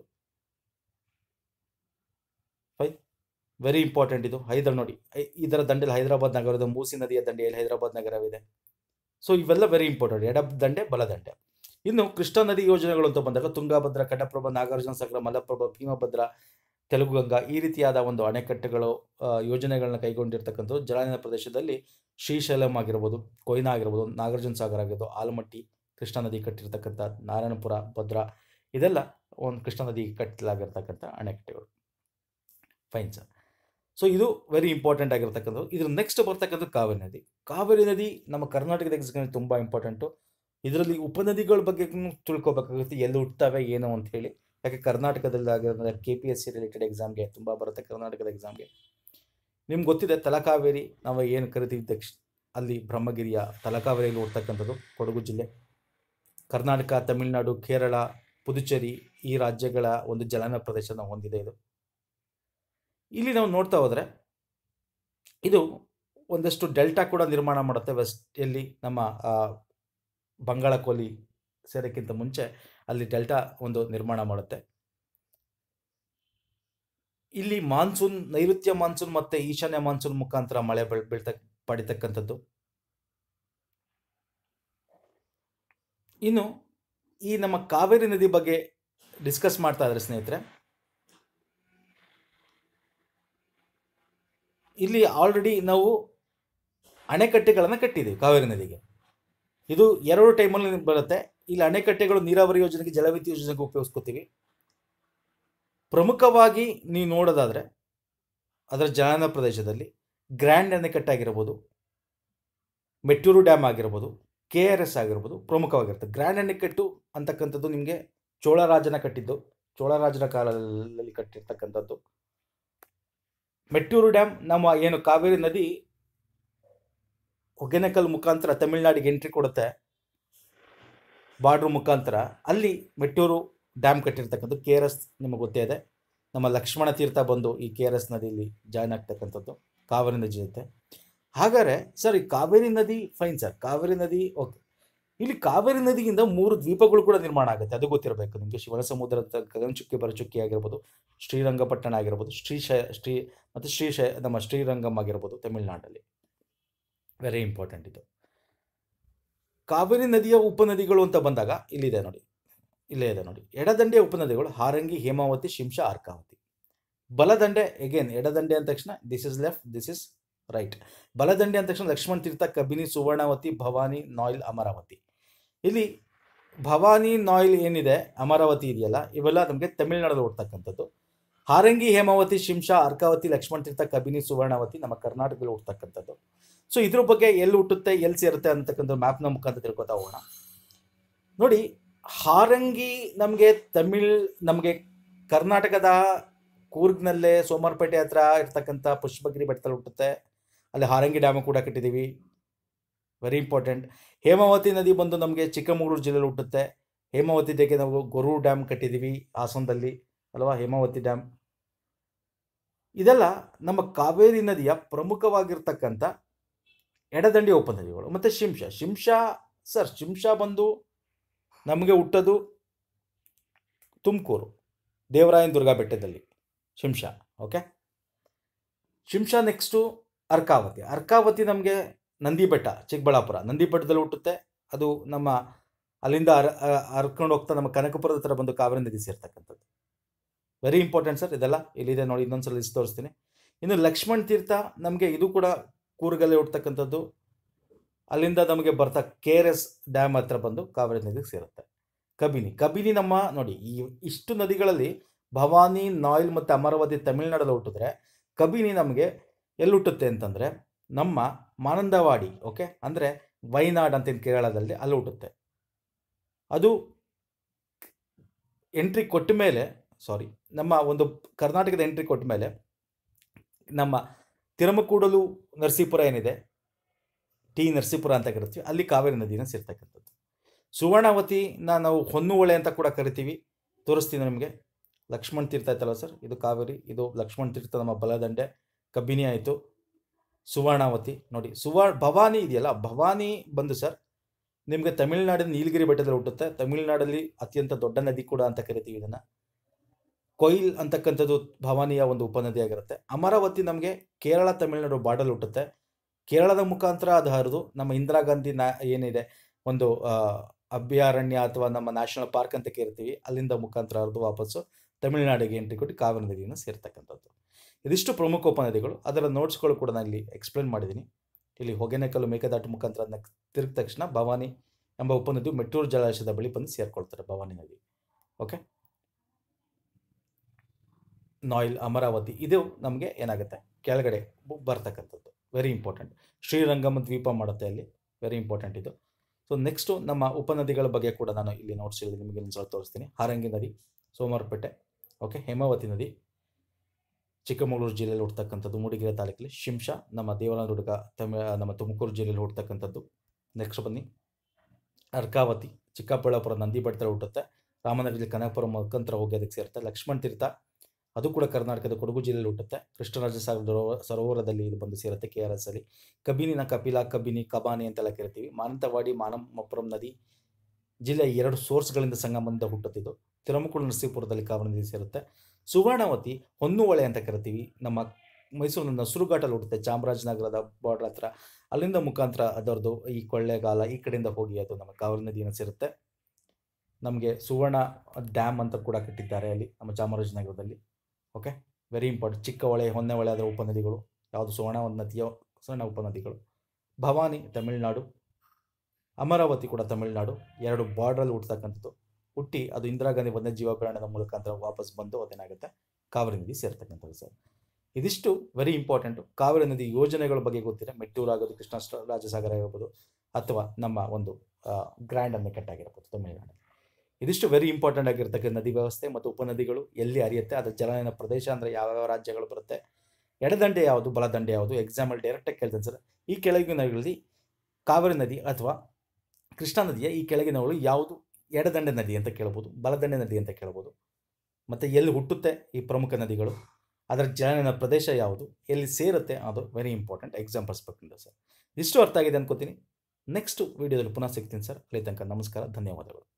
ಫೈನ್ ವೆರಿ ಇಂಪಾರ್ಟೆಂಟ್ ಇದು ಹೈದರ್ ನೋಡಿ ಐ- ಇದರ ದಂಡೆಯಲ್ಲಿ ಹೈದರಾಬಾದ್ ನಗರದ ಮೂಸಿ ನದಿಯ ದಂಡೆಯಲ್ಲಿ ಹೈದರಾಬಾದ್ ನಗರವಿದೆ ಸೊ ಇವೆಲ್ಲ ವೆರಿ ಇಂಪಾರ್ಟೆಂಟ್ ಎಡ ದಂಡೆ ಬಲದಂಡೆ ಇನ್ನು ಕೃಷ್ಣಾ ನದಿ ಯೋಜನೆಗಳು ಅಂತ ಬಂದಾಗ ತುಂಗಭದ್ರಾ ಕಟಪ್ರಭಾ ನಾಗಾರ್ಜುನ ಸಾಗರ ಮಲಪ್ರಭಾ ಭೀಮಭದ್ರಾ ತೆಲುಗು ಗಂಗಾ ಈ ರೀತಿಯಾದ ಒಂದು ಅಣೆಕಟ್ಟುಗಳು ಆ, ಯೋಜನೆಗಳನ್ನ ಕೈಗೊಂಡಿರ್ತಕ್ಕಂಥದ್ದು ಜಲಾನಯನ ಪ್ರದೇಶದಲ್ಲಿ ಶ್ರೀಶೈಲಂ ಆಗಿರ್ಬೋದು ಕೊಯ್ನಾ ಆಗಿರ್ಬೋದು ನಾಗಾರ್ಜುನ ಸಾಗರ ಆಗಿರ್ಬೋದು ಆಲಮಟ್ಟಿ ಕೃಷ್ಣಾ ನದಿ ಕಟ್ಟಿರ್ತಕ್ಕಂಥ ನಾರಾಯಣಪುರ ಭದ್ರಾ ಇದೆಲ್ಲ ಒಂದು ಕೃಷ್ಣಾ ನದಿ ಕಟ್ಟಲಾಗಿರ್ತಕ್ಕಂಥ ಅಣೆಕಟ್ಟೆಗಳು ಫೈನ್ ಸರ್ ಸೊ ಇದು ವೆರಿ ಇಂಪಾರ್ಟೆಂಟ್ ಆಗಿರ್ತಕ್ಕಂಥದ್ದು ಇದ್ರ ನೆಕ್ಸ್ಟ್ ಬರ್ತಕ್ಕಂಥ ಕಾವೇರಿ ನದಿ ಕಾವೇರಿ ನದಿ ನಮ್ಮ ಕರ್ನಾಟಕದ ಎಕ್ಸಾಮ್ ತುಂಬ ಇಂಪಾರ್ಟೆಂಟು ಇದರಲ್ಲಿ ಉಪನದಿಗಳ ಬಗ್ಗೆ ತಿಳ್ಕೊಬೇಕಾಗುತ್ತೆ ಎಲ್ಲಿ ಹುಟ್ಟುತ್ತವೆ ಏನು ಅಂತ ಹೇಳಿ ಯಾಕೆ ಕರ್ನಾಟಕದಲ್ಲಿ ಆಗಿರೋದ್ರಿಂದ K P S C related ಎಕ್ಸಾಮ್ಗೆ ತುಂಬ ಬರುತ್ತೆ ಕರ್ನಾಟಕದ ಎಕ್ಸಾಮ್ಗೆ ನಿಮ್ಗೆ ಗೊತ್ತಿದೆ ತಲಕಾವೇರಿ ನಾವು ಏನು ಕರಿತೀವಿ ದಕ್ಷ ಅಲ್ಲಿ ಬ್ರಹ್ಮಗಿರಿಯ ತಲಕಾವೇರಿಯಲ್ಲಿ ಹುಡ್ತಕ್ಕಂಥದ್ದು ಕೊಡಗು ಜಿಲ್ಲೆ ಕರ್ನಾಟಕ ತಮಿಳುನಾಡು ಕೇರಳ ಪುದುಚೇರಿ ಈ ರಾಜ್ಯಗಳ ಒಂದು ಜಲಾನಯ ಪ್ರದೇಶನ ಹೊಂದಿದೆ ಇದು ಇಲ್ಲಿ ನಾವು ನೋಡ್ತಾ ಹೋದರೆ ಇದು ಒಂದಷ್ಟು ಡೆಲ್ಟಾ ಕೂಡ ನಿರ್ಮಾಣ ಮಾಡುತ್ತೆ ವೆಸ್ಟ್ ಎಲ್ಲಿ ನಮ್ಮ ಆ, ಬಂಗಾಳ ಕೊಲ್ಲಿ ಸೇರೋಕ್ಕಿಂತ ಮುಂಚೆ ಅಲ್ಲಿ ಡೆಲ್ಟಾ ಒಂದು ನಿರ್ಮಾಣ ಮಾಡುತ್ತೆ ಇಲ್ಲಿ ಮಾನ್ಸೂನ್ ನೈಋತ್ಯ ಮಾನ್ಸೂನ್ ಮತ್ತೆ ಈಶಾನ್ಯ ಮಾನ್ಸೂನ್ ಮುಖಾಂತರ ಮಳೆ ಬೆಳ್ ಬೀಳ್ತ ಪಡಿತಕ್ಕಂಥದ್ದು ಇನ್ನು ಈ ನಮ್ಮ ಕಾವೇರಿ ನದಿ ಬಗ್ಗೆ ಡಿಸ್ಕಸ್ ಮಾಡ್ತಾ ಇದ್ದಾರೆ ಸ್ನೇಹಿತರೆ ಇಲ್ಲಿ ಆಲ್ರೆಡಿ ನಾವು ಅಣೆಕಟ್ಟೆಗಳನ್ನು ಕಟ್ಟಿದ್ದೀವಿ ಕಾವೇರಿ ನದಿಗೆ ಇದು ಎರಡು ಟೈಮಲ್ಲಿ ಬರುತ್ತೆ ಇಲ್ಲಿ ಅಣೆಕಟ್ಟೆಗಳು ನೀರಾವರಿ ಯೋಜನೆಗೆ ಜಲವಿದ್ಯುತ್ ಯೋಜನೆಗೆ ಉಪಯೋಗಿಸ್ಕೋತೀವಿ ಪ್ರಮುಖವಾಗಿ ನೀವು ನೋಡೋದಾದರೆ ಅದರ ಜಲಾನಯ ಪ್ರದೇಶದಲ್ಲಿ ಗ್ರ್ಯಾಂಡ್ ಅಣೆಕಟ್ಟೆ ಆಗಿರ್ಬೋದು ಮೆಟ್ಟೂರು ಡ್ಯಾಮ್ ಆಗಿರ್ಬೋದು ಕೆ ಆರ್ ಎಸ್ ಆಗಿರ್ಬೋದು ಪ್ರಮುಖವಾಗಿರುತ್ತೆ ಗ್ರ್ಯಾಂಡ್ ಅಣೆಕಟ್ಟು ಅಂತಕ್ಕಂಥದ್ದು ನಿಮಗೆ ಚೋಳರಾಜನ ಕಟ್ಟಿದ್ದು ಚೋಳರಾಜನ ಕಾಲದಲ್ಲಿ ಕಟ್ಟಿರ್ತಕ್ಕಂಥದ್ದು ಮೆಟ್ಟೂರು ಡ್ಯಾಮ್ ನಮ್ಮ ಏನು ಕಾವೇರಿ ನದಿ ಹೊಗೆನಕಲ್ ಮುಖಾಂತರ ತಮಿಳ್ನಾಡಿಗೆ ಎಂಟ್ರಿ ಕೊಡುತ್ತೆ ಬಾರ್ಡ್ರ್ ಮುಖಾಂತರ ಅಲ್ಲಿ ಮೆಟ್ಟೂರು ಡ್ಯಾಮ್ ಕಟ್ಟಿರ್ತಕ್ಕಂಥದ್ದು ಕೆ ಆರ್ ಎಸ್ ನಿಮಗೆ ಗೊತ್ತೇ ಇದೆ ನಮ್ಮ ಲಕ್ಷ್ಮಣ ತೀರ್ಥ ಬಂದು ಈ ಕೆ ಆರ್ ಎಸ್ ನದಿಯಲ್ಲಿ ಜಾಯ್ನ್ ಆಗ್ತಕ್ಕಂಥದ್ದು ಕಾವೇರಿ ನದಿ ಜೊತೆ ಹಾಗಾದರೆ ಸರ್ ಈ ಕಾವೇರಿ ನದಿ ಫೈನ್ ಸರ್ ಕಾವೇರಿ ನದಿ ಓಕೆ ಇಲ್ಲಿ ಕಾವೇರಿ ನದಿಯಿಂದ ಮೂರು ದ್ವೀಪಗಳು ಕೂಡ ನಿರ್ಮಾಣ ಆಗುತ್ತೆ ಅದು ಗೊತ್ತಿರಬೇಕು ನಿಮಗೆ ಶಿವನ ಸಮುದ್ರದ ಗಗನಚುಕ್ಕಿ ಬರಚುಕ್ಕಿ ಆಗಿರ್ಬೋದು ಶ್ರೀರಂಗಪಟ್ಟಣ ಆಗಿರ್ಬೋದು ಶ್ರೀಶೈ ಶ್ರೀ ಮತ್ತು ಶ್ರೀಶೈ ನಮ್ಮ ಶ್ರೀರಂಗಂ ಆಗಿರ್ಬೋದು ತಮಿಳುನಾಡಲ್ಲಿ ವೆರಿ ಇಂಪಾರ್ಟೆಂಟ್ ಇದು ಕಾವೇರಿ ನದಿಯ ಉಪನದಿಗಳು ಅಂತ ಬಂದಾಗ ಇಲ್ಲಿದೆ ನೋಡಿ ಇಲ್ಲೇ ಇದೆ ನೋಡಿ ಎಡದಂಡೆಯ ಉಪನದಿಗಳು ಹಾರಂಗಿ ಹೇಮಾವತಿ ಶಿಂಷಾ ಅರ್ಕಾವತಿ ಬಲದಂಡೆ ಎಗೇನ್ ಎಡದಂಡೆ ಅಂದ ತಕ್ಷಣ this is left this is right ಬಲದಂಡೆ ಅಂದ ತಕ್ಷಣ ಲಕ್ಷ್ಮಣ ತೀರ್ಥ ಕಬಿನಿ ಸುವರ್ಣವತಿ ಭವಾನಿ ನಾಯ್ಲ್ ಅಮರಾವತಿ ಇಲ್ಲಿ ಭವಾನಿ ನಾಯ್ಲ್ ಏನಿದೆ ಅಮರಾವತಿ ಇದೆಯಲ್ಲ ಇವೆಲ್ಲ ನಮಗೆ ತಮಿಳುನಾಡಲ್ಲಿ ಹುಡ್ತಕ್ಕಂಥದ್ದು ಹಾರಂಗಿ ಹೇಮಾವತಿ ಶಿಂಷಾ ಅರ್ಕಾವತಿ ಲಕ್ಷ್ಮಣ ತೀರ್ಥ ಕಬಿನಿ ಸುವರ್ಣವತಿ ನಮ್ಮ ಕರ್ನಾಟಕದಲ್ಲಿ ಹುಡ್ತಕ್ಕಂಥದ್ದು ಸೊ ಇದ್ರ ಬಗ್ಗೆ ಎಲ್ಲಿ ಹುಟ್ಟುತ್ತೆ ಎಲ್ಲಿ ಸೇರುತ್ತೆ ಅಂತಕ್ಕಂಥ ಮ್ಯಾಪ್ನ ಮುಖಾಂತರ ತಿಳ್ಕೊತಾ ಹೋಗೋಣ ನೋಡಿ ಹಾರಂಗಿ ನಮಗೆ ತಮಿಳ್ ನಮಗೆ ಕರ್ನಾಟಕದ ಕೂರ್ಗ್ನಲ್ಲೇ ಸೋಮವಾರಪೇಟೆ ಹತ್ರ ಇರ್ತಕ್ಕಂಥ ಪುಷ್ಪಗಿರಿ ಬೆಟ್ಟದಲ್ಲಿ ಹುಟ್ಟುತ್ತೆ ಅಲ್ಲಿ ಹಾರಂಗಿ ಡ್ಯಾಮ್ ಕೂಡ ಕಟ್ಟಿದ್ದೀವಿ ವೆರಿ ಇಂಪಾರ್ಟೆಂಟ್ ಹೇಮಾವತಿ ನದಿ ಬಂದು ನಮಗೆ ಚಿಕ್ಕಮಗಳೂರು ಜಿಲ್ಲೆಯಲ್ಲಿ ಹುಟ್ಟುತ್ತೆ ಹೇಮಾವತಿ ಜೊತೆಗೆ ನಾವು ಗೊರೂರು ಡ್ಯಾಮ್ ಕಟ್ಟಿದ್ದೀವಿ ಹಾಸನದಲ್ಲಿ ಅಲ್ವಾ ಹೇಮಾವತಿ ಡ್ಯಾಮ್ ಇದೆಲ್ಲ ನಮ್ಮ ಕಾವೇರಿ ನದಿಯ ಪ್ರಮುಖವಾಗಿರ್ತಕ್ಕಂಥ ಎಡದಂಡಿ ಉಪನದಿಗಳು ಮತ್ತು ಶಿಂಷಾ ಶಿಂಷಾ ಸರ್ ಶಿಂಷಾ ಬಂದು ನಮಗೆ ಹುಟ್ಟೋದು ತುಮಕೂರು ದೇವರಾಯನ ದುರ್ಗ ಬೆಟ್ಟದಲ್ಲಿ ಶಿಂಷಾ ಓಕೆ ಶಿಂಷಾ ನೆಕ್ಸ್ಟು ಅರ್ಕಾವತಿ ಅರ್ಕಾವತಿ ನಮಗೆ ನಂದಿ ಬೆಟ್ಟ ಚಿಕ್ಕಬಳ್ಳಾಪುರ ನಂದಿ ಬೆಟ್ಟದಲ್ಲಿ ಹುಟ್ಟುತ್ತೆ ಅದು ನಮ್ಮ ಅಲ್ಲಿಂದ ಹರ್ ಹರ್ಕೊಂಡು ಹೋಗ್ತಾ ನಮ್ಮ ಕನಕಪುರದ ಹತ್ರ ಬಂದು ಕಾವೇರಿ ನದಿ ಸೇರ್ತಕ್ಕಂಥದ್ದು ವೆರಿ ಇಂಪಾರ್ಟೆಂಟ್ ಸರ್ ಇದೆಲ್ಲ ಇಲ್ಲಿದೆ ನೋಡಿ ಇನ್ನೊಂದ್ಸಲ ಲಿಸ್ಟ್ ತೋರಿಸ್ತೀನಿ ಇನ್ನು ಲಕ್ಷ್ಮಣ್ ತೀರ್ಥ ನಮಗೆ ಇದು ಕೂಡ ಕೂರ್ಗಲ್ಲೇ ಹುಡ್ತಕ್ಕಂಥದ್ದು ಅಲ್ಲಿಂದ ನಮಗೆ ಬರ್ತಾ ಕೆ ಆರ್ ಎಸ್ ಡ್ಯಾಮ್ ಹತ್ರ ಬಂದು ಕಾವೇರಿ ನದಿಗೆ ಸೇರುತ್ತೆ ಕಬಿನಿ ಕಬಿನಿ ನಮ್ಮ ನೋಡಿ ಈ ಇಷ್ಟು ನದಿಗಳಲ್ಲಿ ಭವಾನಿ ನಾಯಿಲ್ ಮತ್ತು ಅಮರಾವತಿ ತಮಿಳುನಾಡಲ್ಲಿ ಹುಟ್ಟಿದ್ರೆ ಕಬಿನಿ ನಮಗೆ ಎಲ್ಲಿ ಹುಟ್ಟುತ್ತೆ ಅಂತಂದರೆ ನಮ್ಮ ಮಾನಂದವಾಡಿ ಓಕೆ ಅಂದರೆ ವೈನಾಡ್ ಅಂತ ಏನ್ ಕೇರಳದಲ್ಲಿ ಅಲ್ಲಿ ಹುಟ್ಟುತ್ತೆ ಅದು ಎಂಟ್ರಿ ಕೊಟ್ಟ ಮೇಲೆ ಸಾರಿ ನಮ್ಮ ಒಂದು ಕರ್ನಾಟಕದ ಎಂಟ್ರಿ ಕೊಟ್ಟ ಮೇಲೆ ನಮ್ಮ ತಿರುಮಕೂಡಲು ನರಸೀಪುರ ಏನಿದೆ ಟಿ ನರಸೀಪುರ ಅಂತ ಕರಿತೀವಿ ಅಲ್ಲಿ ಕಾವೇರಿ ನದಿನ ಸೇರ್ತಕ್ಕಂಥದ್ದು ಸುವರ್ಣಾವತಿನ ನಾವು ಹೊನ್ನುವಳೆ ಅಂತ ಕೂಡ ಕರಿತೀವಿ ತೋರಿಸ್ತೀನಿ ನಿಮಗೆ ಲಕ್ಷ್ಮಣ್ ತೀರ್ಥ ಆಯ್ತಲ್ಲ ಸರ್ ಇದು ಕಾವೇರಿ ಇದು ಲಕ್ಷ್ಮಣ್ ತೀರ್ಥ ನಮ್ಮ ಬಲದಂಡೆ ಕಬ್ಬಿನಿ ಆಯಿತು ಸುವರ್ಣಾವತಿ ನೋಡಿ ಸುವರ್ ಭವಾನಿ ಇದೆಯಲ್ಲ ಭವಾನಿ ಬಂದು ಸರ್ ನಿಮಗೆ ತಮಿಳುನಾಡಿನ ನೀಲಗಿರಿ ಬೆಟ್ಟದಲ್ಲಿ ಹುಟ್ಟುತ್ತೆ ತಮಿಳುನಾಡಲ್ಲಿ ಅತ್ಯಂತ ದೊಡ್ಡ ನದಿ ಕೂಡ ಅಂತ ಕರಿತೀವಿ ಇದನ್ನು ಕೊಯ್ಲ್ ಅಂತಕ್ಕಂಥದ್ದು ಭವಾನಿಯ ಒಂದು ಉಪನದಿ ಆಗಿರುತ್ತೆ ಅಮರಾವತಿ ನಮಗೆ ಕೇರಳ ತಮಿಳುನಾಡು ಬಾರ್ಡರ್ ಹುಟ್ಟುತ್ತೆ ಕೇರಳದ ಮುಖಾಂತರ ಅದು ಹರಿದು ನಮ್ಮ ಇಂದಿರಾ ಗಾಂಧಿ ನಾ ಏನಿದೆ ಒಂದು ಆ, ಅಭಯಾರಣ್ಯ ಅಥವಾ ನಮ್ಮ ನ್ಯಾಷನಲ್ ಪಾರ್ಕ್ ಅಂತ ಕರಿತೀವಿ ಅಲ್ಲಿಂದ ಮುಖಾಂತರ ಹರಿದು ವಾಪಸ್ಸು ತಮಿಳುನಾಡಿಗೆ ಎಂಟ್ರಿ ಕೊಟ್ಟು ಕಾವೇರಿ ನದಿಯನ್ನು ಸೇರ್ತಕ್ಕಂಥದ್ದು ಇದಿಷ್ಟು ಪ್ರಮುಖ ಉಪನದಿಗಳು ಅದರ ನೋಟ್ಸ್ಗಳು ಕೂಡ ನಾನು ಇಲ್ಲಿ ಎಕ್ಸ್ಪ್ಲೇನ್ ಮಾಡಿದ್ದೀನಿ ಇಲ್ಲಿ ಹೊಗೆನಕಲ್ಲು ಮೇಕೆದಾಟು ಮುಖಾಂತರ ಅದನ್ನ ತಿರುಗಿದ ತಕ್ಷಣ ಭವಾನಿ ಎಂಬ ಉಪನದಿಯು ಮೆಟ್ಟೂರು ಜಲಾಶಯದ ಬಳಿ ಬಂದು ಸೇರ್ಕೊಳ್ತಾರೆ ಭವಾನಿ ನದಿ ಓಕೆ ನಾಯಿಲ್ ಅಮರಾವತಿ ಇದು ನಮಗೆ ಏನಾಗುತ್ತೆ ಕೆಳಗಡೆ ಬು- ಬರ್ತಕ್ಕಂಥದ್ದು ವೆರಿ ಇಂಪಾರ್ಟೆಂಟ್ ಶ್ರೀರಂಗಮ ದ್ವೀಪ ಮಾಡುತ್ತೆ ಅಲ್ಲಿ ವೆರಿ ಇಂಪಾರ್ಟೆಂಟ್ ಇದು ಸೊ ನೆಕ್ಸ್ಟು ನಮ್ಮ ಉಪನದಿಗಳ ಬಗ್ಗೆ ಕೂಡ ನಾನು ಇಲ್ಲಿ ನೋಟ್ಸ್ ಇಲ್ಲಿ ನಿಮಗೆ ಒಂದ್ಸಲ ತೋರಿಸ್ತೀನಿ ಹಾರಂಗಿ ನದಿ ಸೋಮವಾರಪೇಟೆ ಓಕೆ ಹೇಮಾವತಿ ನದಿ ಚಿಕ್ಕಮಗಳೂರು ಜಿಲ್ಲೆಯಲ್ಲಿ ಹುಡ್ತಕ್ಕಂಥದ್ದು ಮೂಡಿಗೆರೆ ತಾಲೂಕಲ್ಲಿ ಶಿಂಷಾ ನಮ್ಮ ದೇವನದುರ್ಗ ತಮಿಳ ನಮ್ಮ ತುಮಕೂರು ಜಿಲ್ಲೆಯಲ್ಲಿ ಹುಡ್ತಕ್ಕಂಥದ್ದು ನೆಕ್ಸ್ಟ್ ಬನ್ನಿ ಅರ್ಕಾವತಿ ಚಿಕ್ಕಬಳ್ಳಾಪುರ ನಂದಿ ಬೆಟ್ಟದಲ್ಲಿ ಹುಟ್ಟುತ್ತೆ ರಾಮನಗರದಲ್ಲಿ ಕನಕಪುರ ಮುಖಾಂತರ ಹೋಗಿ ಅದಕ್ಕೆ ಸೇರುತ್ತೆ ಲಕ್ಷ್ಮಣ್ ತೀರ್ಥ ಅದು ಕೂಡ ಕರ್ನಾಟಕದ ಕೊಡಗು ಜಿಲ್ಲೆಯಲ್ಲಿ ಹುಟ್ಟುತ್ತೆ ಕೃಷ್ಣರಾಜ ಸಾಗರ ಸರೋವ- ಸರೋವರದಲ್ಲಿ ಇದು ಬಂದು ಸೇರುತ್ತೆ ಕೆ ಆರ್ ಎಸ್ ಅಲ್ಲಿ ಕಬಿನಿನ ಕಪಿಲ ಕಬಿನಿ ಕಬಾನಿ ಅಂತೆಲ್ಲ ಕರಿತೀವಿ ಮಾನಂತವಾಡಿ ಮಾನಮಪುರಂ ನದಿ ಜಿಲ್ಲೆಯ ಎರಡು ಸೋರ್ಸ್ಗಳಿಂದ ಸಂಗಮದಿಂದ ಹುಟ್ಟುತ್ತಿದ್ದು ತಿರುಮಕೂರು ನರಸೀಪುರದಲ್ಲಿ ಕಾವೇರಿ ನದಿ ಸೇರುತ್ತೆ ಸುವರ್ಣವತಿ ಹೊನ್ನುವಳೆ ಅಂತ ಕರಿತೀವಿ ನಮ್ಮ ಮೈಸೂರಿನ ನಸುರುಘಾಟಲ್ಲಿ ಹುಟ್ಟುತ್ತೆ ಚಾಮರಾಜನಗರದ ಬಾರ್ಡರ್ ಹತ್ರ ಅಲ್ಲಿಂದ ಮುಖಾಂತರ ಅದರದ್ದು ಈ ಕೊಳ್ಳೇಗಾಲ ಈ ಕಡೆಯಿಂದ ಹೋಗಿ ಅದು ನಮ್ಮ ಕಾವೇರಿ ನದಿಯನ್ನು ಸೇರುತ್ತೆ ನಮಗೆ ಸುವರ್ಣ ಡ್ಯಾಮ್ ಅಂತ ಕೂಡ ಕಟ್ಟಿದ್ದಾರೆ ಅಲ್ಲಿ ನಮ್ಮ ಚಾಮರಾಜನಗರದಲ್ಲಿ ಓಕೆ ವೆರಿ ಇಂಪಾರ್ಟೆಂಟ್ ಚಿಕ್ಕ ಹೊಳೆ ಹೊನ್ನೆ ಹೊಳೆ ಅದರ ಉಪನದಿಗಳು ಯಾವುದು ಸುವರ್ಣ ಒಂದು ನದಿಯ ಸಣ್ಣ ಉಪನದಿಗಳು ಭವಾನಿ ತಮಿಳುನಾಡು ಅಮರಾವತಿ ಕೂಡ ತಮಿಳುನಾಡು ಎರಡು ಬಾರ್ಡ್ರಲ್ಲಿ ಹುಟ್ಟತಕ್ಕಂಥದ್ದು ಹುಟ್ಟಿ ಅದು ಇಂದಿರಾ ಗಾಂಧಿ ವನ್ಯಜೀವ ಅಭಯಾರಣ್ಯದ ಮುಖಾಂತರ ವಾಪಸ್ ಬಂದು ಅದೇನಾಗುತ್ತೆ ಕಾವೇರಿ ನದಿ ಸೇರ್ತಕ್ಕಂಥದ್ದು ಸರ್ ಇದಿಷ್ಟು ವೆರಿ ಇಂಪಾರ್ಟೆಂಟು ಕಾವೇರಿ ನದಿ ಯೋಜನೆಗಳ ಬಗ್ಗೆ ಗೊತ್ತಿದೆ ಮೆಟ್ಟೂರು ಆಗೋದು ಕೃಷ್ಣ ರಾಜಸಾಗರ ಆಗಿರ್ಬೋದು ಅಥವಾ ನಮ್ಮ ಒಂದು ಗ್ರ್ಯಾಂಡ್ ಅನ್ನೆಕಟ್ ಆಗಿರ್ಬೋದು ತಮಿಳುನಾಡು ಇದಿಷ್ಟು ವೆರಿ ಇಂಪಾರ್ಟೆಂಟ್ ಆಗಿರ್ತಕ್ಕಂಥ ನದಿ ವ್ಯವಸ್ಥೆ ಮತ್ತು ಉಪನದಿಗಳು ಎಲ್ಲಿ ಹರಿಯುತ್ತೆ ಅದರ ಜಲನಯನ ಪ್ರದೇಶ ಅಂದರೆ ಯಾವ್ಯಾವ ರಾಜ್ಯಗಳು ಬರುತ್ತೆ ಎಡದಂಡೆ ಯಾವುದು ಬಲದಂಡೆ ಯಾವುದು ಎಕ್ಸಾಂಪಲ್ ಡೈರೆಕ್ಟಾಗಿ ಕೇಳ್ತೇನೆ ಸರ್ ಈ ಕೆಳಗಿನ ನದಿಗಳಲ್ಲಿ ಕಾವೇರಿ ನದಿ ಅಥವಾ ಕೃಷ್ಣಾ ನದಿಯ ಈ ಕೆಳಗಿನಗಳು ಯಾವುದು ಎಡದಂಡೆ ನದಿ ಅಂತ ಕೇಳ್ಬೋದು ಬಲದಂಡೆ ನದಿ ಅಂತ ಕೇಳ್ಬೋದು ಮತ್ತು ಎಲ್ಲಿ ಹುಟ್ಟುತ್ತೆ ಈ ಪ್ರಮುಖ ನದಿಗಳು ಅದರ ಜಲನಯನ ಪ್ರದೇಶ ಯಾವುದು ಎಲ್ಲಿ ಸೇರುತ್ತೆ ಅದು ವೆರಿ ಇಂಪಾರ್ಟೆಂಟ್ ಎಕ್ಸಾಮ್ ಪರ್ಸ್ಪೆಕ್ಟಿಂದ ಸರ್ ಇಷ್ಟು ಅರ್ಥ ಆಗಿದೆ ಅನ್ಕೋತೀನಿ ನೆಕ್ಸ್ಟ್ ವೀಡಿಯೋದಲ್ಲಿ ಪುನಃ ಸಿಗ್ತೀನಿ ಸರ್ ಅಲ್ಲಿ ತನಕ ನಮಸ್ಕಾರ ಧನ್ಯವಾದಗಳು